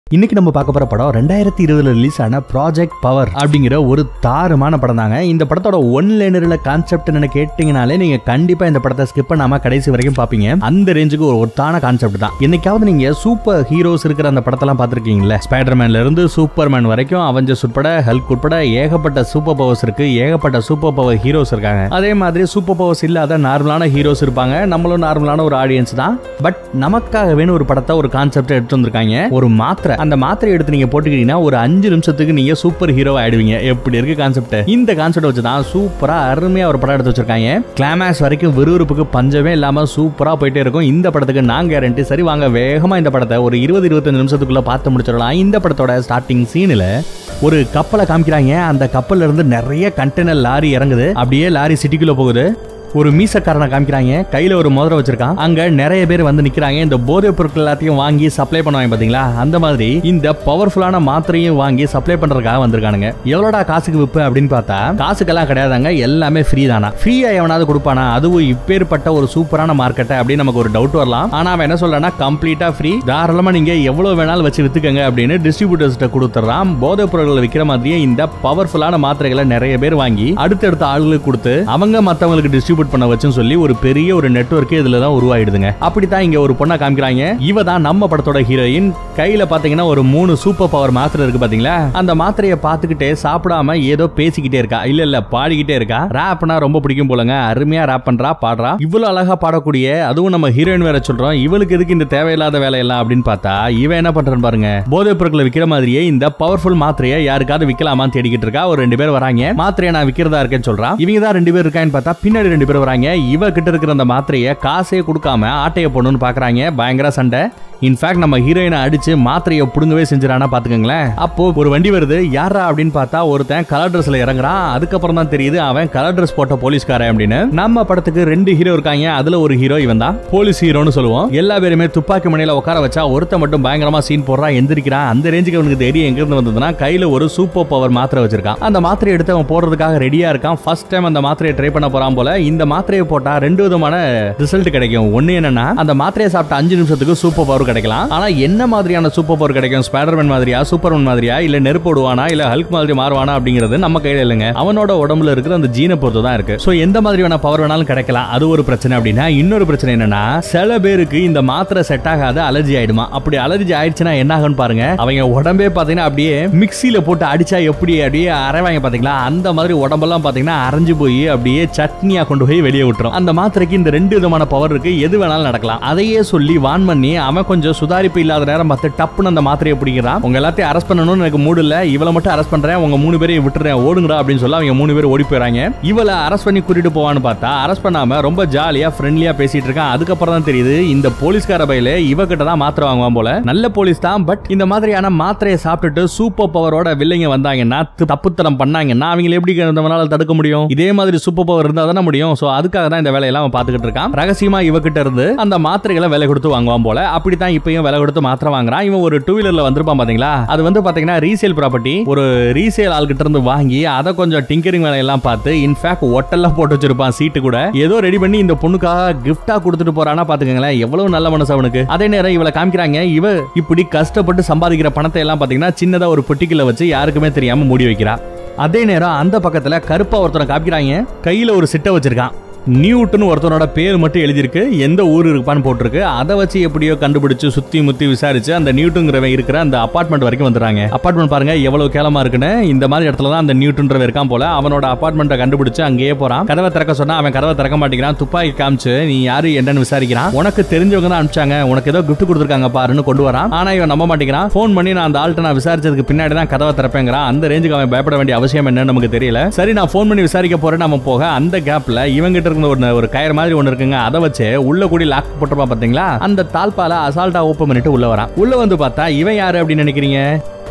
இன்னைக்கு நம்ம பார்க்க போற படம் ரெண்டாயிரத்தி இருபதுல ரிலீஸ் ஆன ப்ராஜெக்ட் பவர் அப்படிங்கிற ஒரு தாறுமான படம் தாங்க இந்த படத்தோட ஒன் லைனர்ல கான்செப்ட் என்ன கேட்டீங்கனாலே நீங்க கண்டிப்பா இந்த படத்தை ஸ்கிப் பண்ணாம கடைசி வரைக்கும் பாப்பீங்க அந்த ரேஞ்சுக்கு ஒரு ஒத்தான கான்செப்ட் தான் என்னைக்காவது நீங்க சூப்பர் ஹீரோஸ் இருக்கிற அந்த படத்தெல்லாம் பார்த்திருக்கீங்களா ஸ்பைடர்மேன்ல இருந்து சூப்பர்மேன் வரைக்கும் அவஞ்சர்ஸ் உட்பட ஹல்க் உட்பட ஏகப்பட்ட சூப்பர் பவர்ஸ் இருக்கு ஏகப்பட்ட சூப்பர் பவர் ஹீரோஸ் இருக்காங்க அதே மாதிரி சூப்பர் பவர்ஸ் இல்லாத நார்மலான ஹீரோஸ் இருப்பாங்க நம்மளும் நார்மலான ஒரு ஆடியன்ஸ் தான் பட் நமக்காகவேன்னு ஒரு படத்தை ஒரு கான்செப்ட் எடுத்து வந்திருக்காங்க ஒரு மாத்திரை அந்த மாத்திரை எடுத்து நீங்க போட்டுக்கிட்டீங்கன்னா ஒரு அஞ்சு நிமிஷத்துக்கு நீங்க சூப்பர் ஹீரோ ஆயிடுவீங்க எப்படி இருக்கு கான்செப்ட் இந்த கான்செப்ட் வச்சு தான் சூப்பரா அருமையா ஒரு படம் எடுத்து வச்சிருக்காங்க கிளைமேக்ஸ் வரைக்கும் விறுவிறுப்புக்கு பஞ்சமே இல்லாம சூப்பரா போயிட்டே இருக்கும் இந்த படத்துக்கு நான் கேரண்டி சரி வாங்க வேகமா இந்த படத்தை ஒரு இருபது இருபத்தஞ்சு நிமிஷத்துக்குள்ள பார்த்து முடிச்சிடலாம் இந்த படத்தோட ஸ்டார்டிங் சீனில் ஒரு கப்பலை காமிக்கிறாங்க அந்த கப்பல்ல இருந்து நிறைய கண்டெய்னர் லாரி இறங்குது அப்படியே லாரி சிட்டிக்குள்ள போகுது ஒரு மீசக்காரனை காமிக்கிறாங்க கையில ஒரு மோதிரம் வச்சிருக்கான் அங்க நிறைய பேர் வந்து நிக்கிறாங்க இந்த போதைப் பொருட்கள் எல்லாத்தையும் வாங்கி சப்ளை பண்ணுவாங்க பாத்தீங்களா அந்த மாதிரி இந்த பவர்ஃபுல்லான மாத்திரையும் வாங்கி சப்ளை பண்றதுக்காக வந்திருக்கானுங்க எவ்வளோடா காசுக்கு விப்பு அப்படின்னு பார்த்தா காசுக்கெல்லாம் கிடையாதாங்க எல்லாமே ஃப்ரீ தானா ஃப்ரீயா எவனாவது கொடுப்பானா அதுவும் இப்பேற்பட்ட ஒரு சூப்பரான மார்க்கெட்டை அப்படின்னு நமக்கு ஒரு டவுட் வரலாம் ஆனா அவன் என்ன சொல்றானா கம்ப்ளீட்டா ஃப்ரீ தாராளமா நீங்க எவ்வளவு வேணாலும் வச்சு வித்துக்கங்க அப்படின்னு டிஸ்ட்ரிபியூட்டர்ஸ்ட்ட கொடுத்துறான் போதைப் பொருட்களை விற்கிற மாதிரியே இந்த பவர்ஃபுல்லான மாத்திரைகளை நிறைய பேர் வாங்கி அடுத்தடுத்த ஆளுகளுக்கு கொடுத்து அவங்க மத்தவங்களுக்கு டிஸ்ட்ரிபியூட் பண்ண வச்சுன்னு சொல்லி ஒரு பெரிய ஒரு நெட்வொர்க் இதுல தான் உருவாயிடுதுங்க அப்படித்தான் இங்க ஒரு பொண்ணை காமிக்கிறாங்க இவ தான் நம்ம படத்தோட ஹீரோயின் கையில பாத்தீங்கன்னா ஒரு மூணு சூப்பர் பவர் மாத்திரை இருக்கு பாத்தீங்களா அந்த மாத்திரையை பார்த்துக்கிட்டே சாப்பிடாம ஏதோ பேசிக்கிட்டே இருக்கா இல்ல இல்ல பாடிக்கிட்டே இருக்கா ரேப்னா ரொம்ப பிடிக்கும் போலங்க அருமையா ரேப் பண்றா பாடுறா இவ்வளவு அழகா பாடக்கூடிய அதுவும் நம்ம ஹீரோயின் வேற சொல்றோம் இவளுக்கு எதுக்கு இந்த தேவையில்லாத வேலையெல்லாம் அப்படின்னு பார்த்தா இவன் என்ன பண்றான்னு பாருங்க போதைப் பொருட்களை விக்கிற மாதிரியே இந்த பவர்ஃபுல் மாத்திரையை யாருக்காவது விக்கலாமான்னு தேடிக்கிட்டு இருக்கா ஒரு ரெண்டு பேர் வராங்க மாத்திரையை நான் விக்கிறதா இருக்கேன்னு சொல்றா இவங்க தான் ரெண்டு பேர் இருக்கான்னு பார்த்தா பின்னாடி ரெண்டு பேர் வராங்க இவ கிட்ட இருக்கிற அந்த மாத்திரையை காசே கொடுக்காம ஆட்டைய போடணும்னு பாக்குறாங்க பயங்கர சண்டை இன்ஃபேக்ட் நம்ம ஹீரோயினை அடிச்சு மாத்திரையை புடுங்கவே செஞ்சிடானா பாத்துக்கங்களேன் அப்போ ஒரு வண்டி வருது யாரா அப்படின்னு பார்த்தா ஒருத்தன் கலர் ட்ரெஸ்ல இறங்குறான் அதுக்கப்புறம் தான் தெரியுது அவன் கலர் ட்ரெஸ் போட்ட போலீஸ்காரன் அப்படின்னு நம்ம படத்துக்கு ரெண்டு ஹீரோ இருக்காங்க அதுல ஒரு ஹீரோ இவன் தான் போலீஸ் ஹீரோன்னு சொல்லுவோம் எல்லா பேருமே துப்பாக்கி மணியில உட்கார வச்சா ஒருத்த மட்டும் பயங்கரமா சீன் போடுறான் எந்திரிக்கிறான் அந்த ரேஞ்சுக்கு அவனுக்கு தெரியும் எங்க இருந்து வந்ததுன்னா கையில ஒரு சூப்பர் பவர் மாத்திரை வச்சிருக்கான் அந்த மாத்திரை எடுத்து அவன் போடுறதுக்காக ரெடியா இருக்கான் ஃபர்ஸ்ட் டைம் அந்த மாத்திரையை ட்ரை பண்ண போறான் போல இந்த மாத்திரையை போட்டா ரெண்டு விதமான ரிசல்ட் கிடைக்கும் ஒண்ணு என்னன்னா அந்த மாத்திரையை சாப்பிட்ட அஞ்சு நிமிஷத்துக்கு சூப்பர் பவர் கிடைக்கலாம் ஆனா என்ன மாதிரியான சூப்பர் பவர் கிடைக்கும் ஸ்பைடர்மேன் மாதிரியா சூப்பர்மேன் மாதிரியா இல்ல நெருப்பு விடுவானா இல்ல ஹல்க் மாதிரி மாறுவானா அப்படிங்கிறது நம்ம கையில இல்லைங்க அவனோட உடம்புல இருக்கிற அந்த ஜீனை பொறுத்து தான் இருக்கு சோ எந்த மாதிரியான பவர் வேணாலும் கிடைக்கலாம் அது ஒரு பிரச்சனை அப்படின்னா இன்னொரு பிரச்சனை என்னன்னா சில பேருக்கு இந்த மாத்திரை செட் ஆகாத அலர்ஜி ஆயிடுமா அப்படி அலர்ஜி ஆயிடுச்சுன்னா என்ன ஆகும்னு பாருங்க அவங்க உடம்பே பாத்தீங்கன்னா அப்படியே மிக்ஸில போட்டு அடிச்சா எப்படி அப்படியே அரைவாங்க பாத்தீங்களா அந்த மாதிரி உடம்பெல்லாம் பாத்தீங்கன்னா அரைஞ்சு போய் அப்படியே சட்னியா கொண்டு போய் வெளியே விட்டுரும் அந்த மாத்திரைக்கு இந்த ரெண்டு விதமான பவர் இருக்கு எது வேணாலும் நடக்கலாம் அதையே சொல்லி வான் பண்ணி அவன் கொஞ்சம் சுதாரிப்பு இல்லாத நேரம் பார்த்து டப்புன்னு அந்த மாத்திரையை பிடிக்கிறான் உங்க எல்லாத்தையும் அரெஸ்ட் பண்ணணும்னு எனக்கு மூடு இல்ல இவளை மட்டும் அரெஸ்ட் பண்றேன் உங்க மூணு பேரையும் விட்டுறேன் ஓடுங்கடா அப்படின்னு சொல்ல அவங்க மூணு பேர் ஓடி போயிறாங்க இவளை அரெஸ்ட் பண்ணி கூட்டிட்டு போவான்னு பார்த்தா அரெஸ்ட் பண்ணாம ரொம்ப ஜாலியா ஃப்ரெண்ட்லியா பேசிட்டு இருக்கான் அதுக்கப்புறம் தான் தெரியுது இந்த போலீஸ்கார பையில இவ கிட்ட தான் மாத்திரை வாங்குவான் போல நல்ல போலீஸ் தான் பட் இந்த மாதிரியான மாத்திரையை சாப்பிட்டுட்டு சூப்பர் பவரோட வில்லைங்க வந்தாங்கன்னா து- தப்புத்தனம் பண்ணாங்கன்னா அவங்களை எப்படி நம்மளால தடுக்க முடியும் இதே மாதிரி சூப்பர் பவர் இருந்தா தானே முடியும் சோ அதுக்காக தான் இந்த வேலையெல்லாம் அவன் பாத்துக்கிட்டு இருக்கான் ரகசியமா இவகிட்ட இருந்து அந்த மாத்திரைகளை விலை கொடுத்து வாங்குவான் போல அப்படித்தான் இப்பயும் விலை கொடுத்து மாத்திரை வாங்குறான் இவன் ஒரு டூ வீலர்ல வந்திருப்பான் பாத்தீங்களா அது வந்து பாத்தீங்கன்னா ரீசேல் ப்ராப்பர்ட்டி ஒரு ரீசேல் ஆள்கிட்ட இருந்து வாங்கி அதை கொஞ்சம் டிங்கரிங் வேலையெல்லாம் பார்த்து இன்ஃபேக்ட் ஒட்டெல்லாம் போட்டு வச்சிருப்பான் சீட்டு கூட ஏதோ ரெடி பண்ணி இந்த பொண்ணுக்காக கிஃப்டா கொடுத்துட்டு போறானா பாத்துக்கங்களேன் எவ்வளவு நல்ல மனசு அவனுக்கு அதே நேரம் இவளை காமிக்கிறாங்க இவ இப்படி கஷ்டப்பட்டு சம்பாதிக்கிற பணத்தை எல்லாம் பாத்தீங்கன்னா சின்னதா ஒரு பெட்டிக்குள்ள வச்சு யாருக்குமே தெரியாம மூடி வைக்கிறா அதே நேரம் அந்த பக்கத்துல கருப்பா ஒருத்தனை காமிக்கிறாங்க கையில ஒரு சிட்டை வச்சிருக்கான் நியூட்டன் ஒருத்தனோட பேர் மட்டும் எழுதியிருக்கு எந்த ஊர் இருப்பான்னு போட்டிருக்கு அதை வச்சு எப்படியோ கண்டுபிடிச்சு சுத்தி முத்தி விசாரிச்சு அந்த நியூட்டன்கிறவன் இருக்கிற அந்த அபார்ட்மெண்ட் வரைக்கும் வந்துறாங்க அபார்ட்மெண்ட் பாருங்க எவ்வளவு கேளமா இருக்குன்னு இந்த மாதிரி இடத்துல தான் அந்த நியூட்டன்றவன் இருக்கான் போல அவனோட அபார்ட்மெண்ட்டை கண்டுபிடிச்சு அங்கேயே போறான் கதவை திறக்க சொன்னா அவன் கதவை திறக்க மாட்டேங்கிறான் துப்பாக்கி காமிச்சு நீ யாரு என்னன்னு விசாரிக்கிறான் உனக்கு தெரிஞ்சவங்க தான் அனுப்பிச்சாங்க உனக்கு ஏதோ gift கொடுத்துருக்காங்க பாருன்னு கொண்டு வரான் ஆனா இவன் நம்ப மாட்டேங்கிறான் ஃபோன் பண்ணி நான் அந்த ஆள்கிட்ட நான் விசாரிச்சதுக்கு பின்னாடி தான் கதவை திறப்பேங்கிறான் அந்த ரேஞ்சுக்கு அவன் பயப்பட வேண்டிய அவசியம் என்னன்னு நமக்கு தெரியல சரி நான் ஃபோன் பண்ணி விசாரிக்க போறேன் நம்ம போக அந்த கேப்ல இவங்கிட்ட இருக்கிற ஒரு ஒரு கயிறு மாதிரி ஒன்று இருக்குங்க அதை வச்சு உள்ள கூடி லாக் போட்டிருப்பான் பாத்தீங்களா அந்த தாழ்பால அசால்ட்டா ஓப்பன் பண்ணிட்டு உள்ள வரான் உள்ள வந்து பார்த்தா இவன் யாரு அப்படின்னு நினைக்கிறீங்க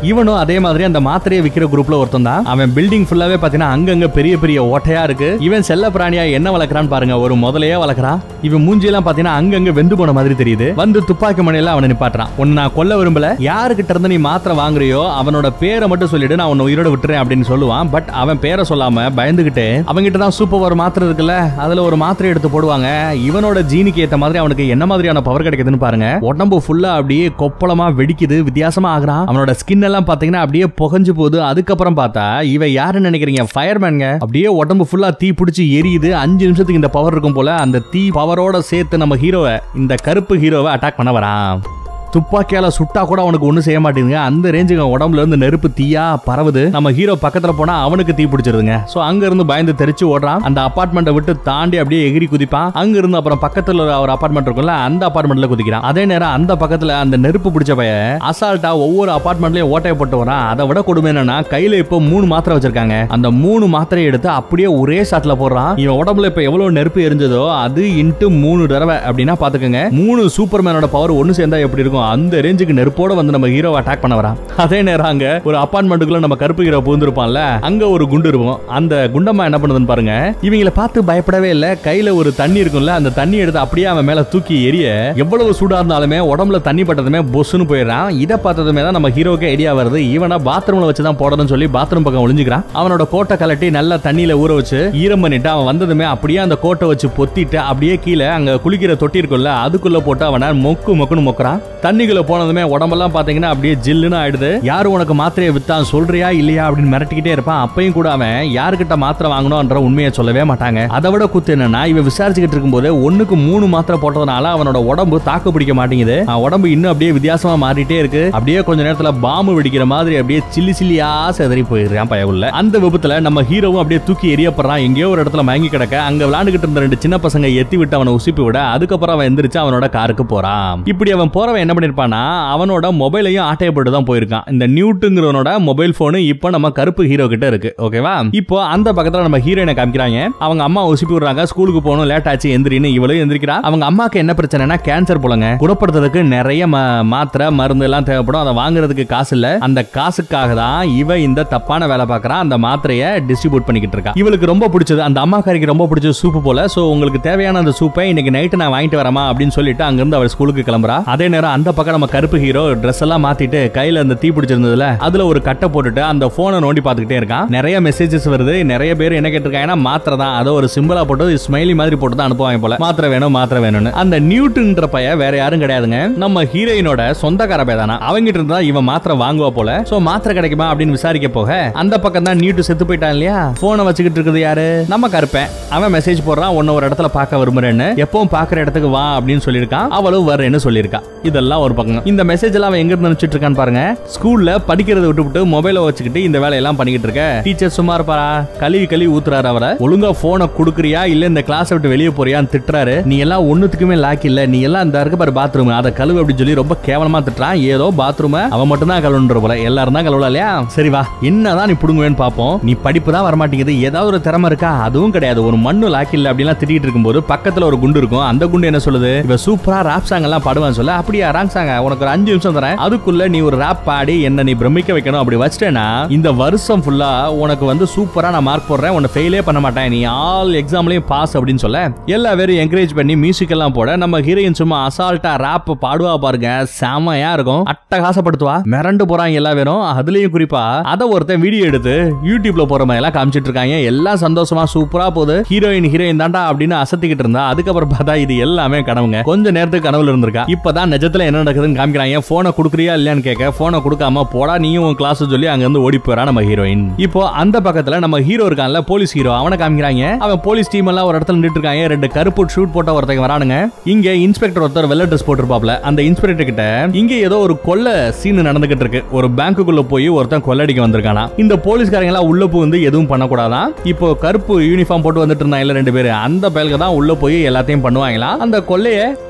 இவனும் அதே மாதிரி அந்த மாத்திரையை விக்கிற குரூப்ல ஒருத்தன் தான் அவன் பில்டிங் ஃபுல்லாவே பாத்தீங்கன்னா அங்கங்க பெரிய பெரிய ஓட்டையா இருக்கு இவன் செல்ல பிராணியா என்ன வளர்க்கறான்னு பாருங்க ஒரு முதலையா வளர்க்கறான் இவன் மூஞ்சியெல்லாம் பாத்தீங்கன்னா அங்கங்க வெந்து போன மாதிரி தெரியுது வந்து துப்பாக்கி மணியில அவனை நிப்பாட்டுறான் உன்னை நான் கொல்ல விரும்பல யாருக்கிட்ட இருந்து நீ மாத்திரை வாங்குறியோ அவனோட பேரை மட்டும் சொல்லிட்டு நான் உன்னை உயிரோட விட்டுறேன் அப்படின்னு சொல்லுவான் பட் அவன் பேரை சொல்லாம பயந்துகிட்டு அவங்கிட்ட தான் சூப்பர் ஒரு மாத்திரை இருக்குல்ல அதுல ஒரு மாத்திரை எடுத்து போடுவாங்க இவனோட ஜீனுக்கு ஏத்த மாதிரி அவனுக்கு என்ன மாதிரியான பவர் கிடைக்குதுன்னு பாருங்க உடம்பு ஃபுல்லா அப்படியே கொப்பளமா வெடிக்குது வித்தியாசமா ஆகுறான் அவனோட ஸ்கின் எல்லாம் பாத்தீங்கன்னா அப்படியே புகஞ்சு போகுது அதுக்கப்புறம் பார்த்தா இவன் யாருன்னு நினைக்கிறீங்க ஃபயர்மேன்ங்க அப்படியே உடம்பு ஃபுல்லா தீ பிடிச்சி எரியுது அஞ்சு நிமிஷத்துக்கு இந்த பவர் இருக்கும் போல அந்த தீ பவரோட சேர்த்து நம்ம ஹீரோவை இந்த கருப்பு ஹீரோவை அட்டாக் பண்ண வரான் துப்பாக்கியால சுட்டா கூட அவனுக்கு ஒண்ணும் செய்ய மாட்டேங்குங்க அந்த ரேஞ்சுக்கு அவன் உடம்புல இருந்து நெருப்பு தீயா பரவுது நம்ம ஹீரோ பக்கத்துல போனா அவனுக்கு தீ பிடிச்சிருதுங்க சோ அங்க இருந்து பயந்து தெரிச்சு ஓடுறான் அந்த அபார்ட்மெண்ட்டை விட்டு தாண்டி அப்படியே எகிரி குதிப்பான் அங்க இருந்து அப்புறம் பக்கத்துல ஒரு- ஒரு அபார்ட்மெண்ட் இருக்கும்ல அந்த அபார்ட்மெண்ட்ல குதிக்கிறான் அதே நேரம் அந்த பக்கத்துல அந்த நெருப்பு பிடிச்ச பைய அசால்ட்டா ஒவ்வொரு அபார்ட்மெண்ட்லயும் ஓட்டையை போட்டு வரான் அதை விட கொடுமை என்னன்னா கையில இப்போ மூணு மாத்திரை வச்சிருக்காங்க அந்த மூணு மாத்திரையை எடுத்து அப்படியே ஒரே ஷாட்ல போடுறான் இவன் உடம்புல இப்ப எவ்வளவு நெருப்பு எரிஞ்சதோ அது இன்ட்டு மூணு தடவை அப்படின்னா பாத்துக்கோங்க மூணு சூப்பர்மேனோட பவர் ஒன்னு சேர்ந்தா எப்படி இருக்கும் அந்த ரேஞ்சுக்கு நெருப்போட வந்து நம்ம ஹீரோவை அட்டாக் பண்ண வரான் அதே நேரம் அங்க ஒரு அபார்ட்மெண்ட்டுக்குள்ள நம்ம கருப்பு ஹீரோ பூந்திருப்பான்ல அங்க ஒரு குண்டு இருக்கும் அந்த குண்டம்மா என்ன பண்ணுதுன்னு பாருங்க இவங்கள பார்த்து பயப்படவே இல்ல கையில ஒரு தண்ணி இருக்கும்ல அந்த தண்ணி எடுத்து அப்படியே அவன் மேல தூக்கி எரிய எவ்வளவு சூடா இருந்தாலுமே உடம்புல தண்ணி பட்டதுமே பொஸ்ஸுன்னு போயிடுறான் இதை பார்த்ததுமே தான் நம்ம ஹீரோக்கு ஐடியா வருது இவனை பாத்ரூம்ல வச்சு தான் போடணும்னு சொல்லி பாத்ரூம் பக்கம் ஒளிஞ்சுக்கிறான் அவனோட கோட்டை கலட்டி நல்லா தண்ணியில ஊற வச்சு ஈரம் பண்ணிட்டு அவன் வந்ததுமே அப்படியே அந்த கோட்டை வச்சு பொத்திட்டு அப்படியே கீழே அங்க குளிக்கிற தொட்டி இருக்கும்ல அதுக்குள்ள போட்டு அவனை மொக்கு மொக்குன்னு மொக்குறான் தண்ணிக்குள்ள போனதுமே உடம்பெல்லாம் பாத்தீங்கன்னா அப்படியே ஜில்லுன்னு ஆயிடுது யாரு உனக்கு மாத்திரையை வித்தான் சொல்றியா இல்லையா அப்படின்னு மிரட்டிக்கிட்டே இருப்பான் அப்பயும் கூட அவன் யாருக்கிட்ட மாத்திரை வாங்கணும்ன்ற உண்மையை சொல்லவே மாட்டாங்க அதை விட குத்து என்னன்னா இவன் விசாரிச்சுக்கிட்டு இருக்கும்போது ஒண்ணுக்கு மூணு மாத்திரை போட்டதுனால அவனோட உடம்பு தாக்கு பிடிக்க மாட்டேங்குது அவன் உடம்பு இன்னும் அப்படியே வித்தியாசமா மாறிட்டே இருக்கு அப்படியே கொஞ்ச நேரத்துல பாம்பு வெடிக்கிற மாதிரி அப்படியே சில்லி சில்லியா செதறி போயிடுறான் பயவுள்ள அந்த விபத்துல நம்ம ஹீரோவும் அப்படியே தூக்கி எரியப்படுறான் எங்கேயோ ஒரு இடத்துல மயங்கி கிடக்க அங்க விளையாண்டுகிட்டு இருந்த ரெண்டு சின்ன பசங்க எத்தி விட்டு அவனை உசுப்பி விட அதுக்கப்புறம் அவன் எந்திரிச்சு அவனோட காருக்கு போறான் இப்படி அவன் போறவன் என்ன பண்ணிருப்பானா அவனோட மொபைலையும் ஆட்டையப்பட்டு தான் போயிருக்கான் இந்த நியூட்டுங்கிறவனோட மொபைல் போனு இப்போ நம்ம கருப்பு ஹீரோ கிட்ட இருக்கு ஓகேவா இப்போ அந்த பக்கத்துல நம்ம ஹீரோயினை காமிக்கிறாங்க அவங்க அம்மா உசுப்பி விடுறாங்க ஸ்கூலுக்கு போகணும் லேட் ஆச்சு எந்திரின்னு இவளும் எந்திரிக்கிறா அவங்க அம்மாக்கு என்ன பிரச்சனைனா கேன்சர் போலங்க குணப்படுத்துறதுக்கு நிறைய ம- மாத்திரை மருந்து எல்லாம் தேவைப்படும் அதை வாங்குறதுக்கு காசு இல்ல அந்த காசுக்காக தான் இவ இந்த தப்பான வேலை பார்க்கறான் அந்த மாத்திரையை டிஸ்ட்ரிபியூட் பண்ணிக்கிட்டு இருக்கா இவளுக்கு ரொம்ப பிடிச்சது அந்த அம்மாக்காரிக்கு ரொம்ப பிடிச்ச சூப்பு போல சோ உங்களுக்கு தேவையான அந்த சூப்பை இன்னைக்கு நைட்டு நான் வாங்கிட்டு வரமா அப்படின்னு சொல்லிட்டு அங்கிருந்து அவள் ஸ்கூலுக்கு கிளம்புறா அதே நேரம் அந்த பக்கம் நம்ம கருப்பு ஹீரோ ட்ரெஸ் எல்லாம் மாத்திட்டு கையில அந்த தீ பிடிச்சிருந்ததுல அதுல ஒரு கட்டை போட்டுட்டு அந்த போனை நோண்டி பார்த்துக்கிட்டே இருக்கான் நிறைய மெசேஜஸ் வருது நிறைய பேர் என்ன கேட்டிருக்காங்கன்னா மாத்திரை தான் அதோ ஒரு சிம்பிளா போட்டு ஸ்மைலி மாதிரி போட்டு தான் அனுப்புவாங்க போல மாத்திரை வேணும் மாத்திரை வேணும்னு அந்த நியூட்டுன்ற பைய வேற யாரும் கிடையாதுங்க நம்ம ஹீரோயினோட சொந்தக்கார பையதானா அவங்கிட்ட இருந்தா இவன் மாத்திரை வாங்குவா போல சோ மாத்திரை கிடைக்குமா அப்படின்னு விசாரிக்க போக அந்த பக்கம் தான் நியூட்டு செத்து போயிட்டான் இல்லையா போனை வச்சுக்கிட்டு இருக்குது யாரு நம்ம கருப்பேன் அவன் மெசேஜ் போடுறான் உன்ன ஒரு இடத்துல பார்க்க விரும்புறேன்னு எப்பவும் பாக்குற இடத்துக்கு வா அப்படின்னு சொல்லியிருக்கான் அவளும் வரேன்னு சொல்லியிருக்கா இதெல்லாம் ஒரு பக்கம் இந்த மெசேஜ் எல்லாம் அவன் எங்க இருந்து அனுப்பிச்சிட்டு இருக்கான்னு பாருங்க ஸ்கூல்ல படிக்கிறத விட்டுவிட்டு மொபைலை வச்சுக்கிட்டு இந்த வேலையெல்லாம் பண்ணிக்கிட்டு இருக்க டீச்சர் சும்மா இருப்பாரா கழுவி கழுவி ஊத்துறாரு அவரை ஒழுங்கா போனை குடுக்குறியா இல்ல இந்த கிளாஸ் விட்டு வெளியே போறியான்னு திட்டுறாரு நீ எல்லாம் ஒண்ணுத்துக்குமே லாக் இல்ல நீ எல்லாம் இந்த இருக்க பாரு பாத்ரூம் அதை கழுவு அப்படின்னு சொல்லி ரொம்ப கேவலமா திட்டுறான் ஏதோ பாத்ரூம் அவன் மட்டும் தான் கழுவுன்ற போல எல்லாரும் தான் கழுவலாம் இல்லையா சரி வா என்னதான் நீ புடுங்குவேன்னு பாப்போம் நீ படிப்பு தான் வரமாட்டேங்குது ஏதாவது ஒரு திறமை இருக்கா அதுவும் கிடையாது ஒரு மண்ணு லாக் இல்ல அப்படிலாம் திட்டிட்டு இருக்கும்போது பக்கத்துல ஒரு குண்டு இருக்கும் அந்த குண்டு என்ன சொல்லுது இவ சூப்பரா ராப் சாங் எல்லாம் பாடுவான்னு சொல்ல அப்படியா ராங் சாங்க உனக்கு ஒரு அஞ்சு நிமிஷம் தரேன் அதுக்குள்ள நீ ஒரு ராப் பாடி என்ன நீ பிரமிக்க வைக்கணும் அப்படி வச்சிட்டேன்னா இந்த வருஷம் ஃபுல்லா உனக்கு வந்து சூப்பரா நான் மார்க் போடுறேன் உன்னை ஃபெயிலே பண்ண மாட்டேன் நீ ஆல் எக்ஸாம்லயும் பாஸ் அப்படின்னு சொல்ல எல்லா பேரும் என்கரேஜ் பண்ணி மியூசிக் எல்லாம் போட நம்ம ஹீரோயின் சும்மா அசால்ட்டா ராப் பாடுவா பாருங்க செமையா இருக்கும் அட்டகாசப்படுத்துவா மிரண்டு போறாங்க எல்லா பேரும் அதுலயும் குறிப்பா அத ஒருத்தன் வீடியோ எடுத்து யூடியூப்ல போற மாதிரி எல்லாம் காமிச்சிட்டு இருக்காங்க எல்லாம் சந்தோஷமா சூப்பரா போகுது ஹீரோயின் ஹீரோயின் தாண்டா அப்படின்னு அசத்திக்கிட்டு இருந்தா அதுக்கப்புறம் பார்த்தா இது எல்லாமே கனவுங்க கொஞ்ச நேரத்துக்கு கனவுல இருந்திருக்கா இப்பதான் நிஜத்துல என்ன நடக்குதுன்னு காமிக்கிறாங்க போனை குடுக்குறியா இல்லையான்னு கேட்க போனை கொடுக்காம போடா நீயும் உன் கிளாஸ் சொல்லி அங்க இருந்து ஓடி போறா நம்ம ஹீரோயின் இப்போ அந்த பக்கத்துல நம்ம ஹீரோ இருக்கான்ல போலீஸ் ஹீரோ அவனை காமிக்கிறாங்க அவன் போலீஸ் டீம் எல்லாம் ஒரு இடத்துல நின்று இருக்காங்க ரெண்டு கருப்பு ஷூட் போட்ட ஒருத்தங்க வரானுங்க இங்க இன்ஸ்பெக்டர் ஒருத்தர் வெள்ளை ட்ரெஸ் போட்டிருப்பாப்ல அந்த இன்ஸ்பெக்டர் கிட்ட இங்க ஏதோ ஒரு கொள்ள சீன் நடந்துகிட்டு இருக்கு ஒரு பேங்க்குள்ள போய் ஒருத்தன் கொள்ளடிக்க வந்திருக்கானா இந்த போலீஸ்காரங்க எல்லாம் உள்ள புகுந்து எதுவும் பண்ணக்கூடாதான் இப்போ கருப்பு யூனிஃபார்ம் போட்டு வந்துட்டு இருந்தாங்க ரெண்டு பேரு அந்த பயலுக்கு தான் உள்ள போய் எல்லாத்தையும் பண்ணுவாங்களா அந்த கொள்ளைய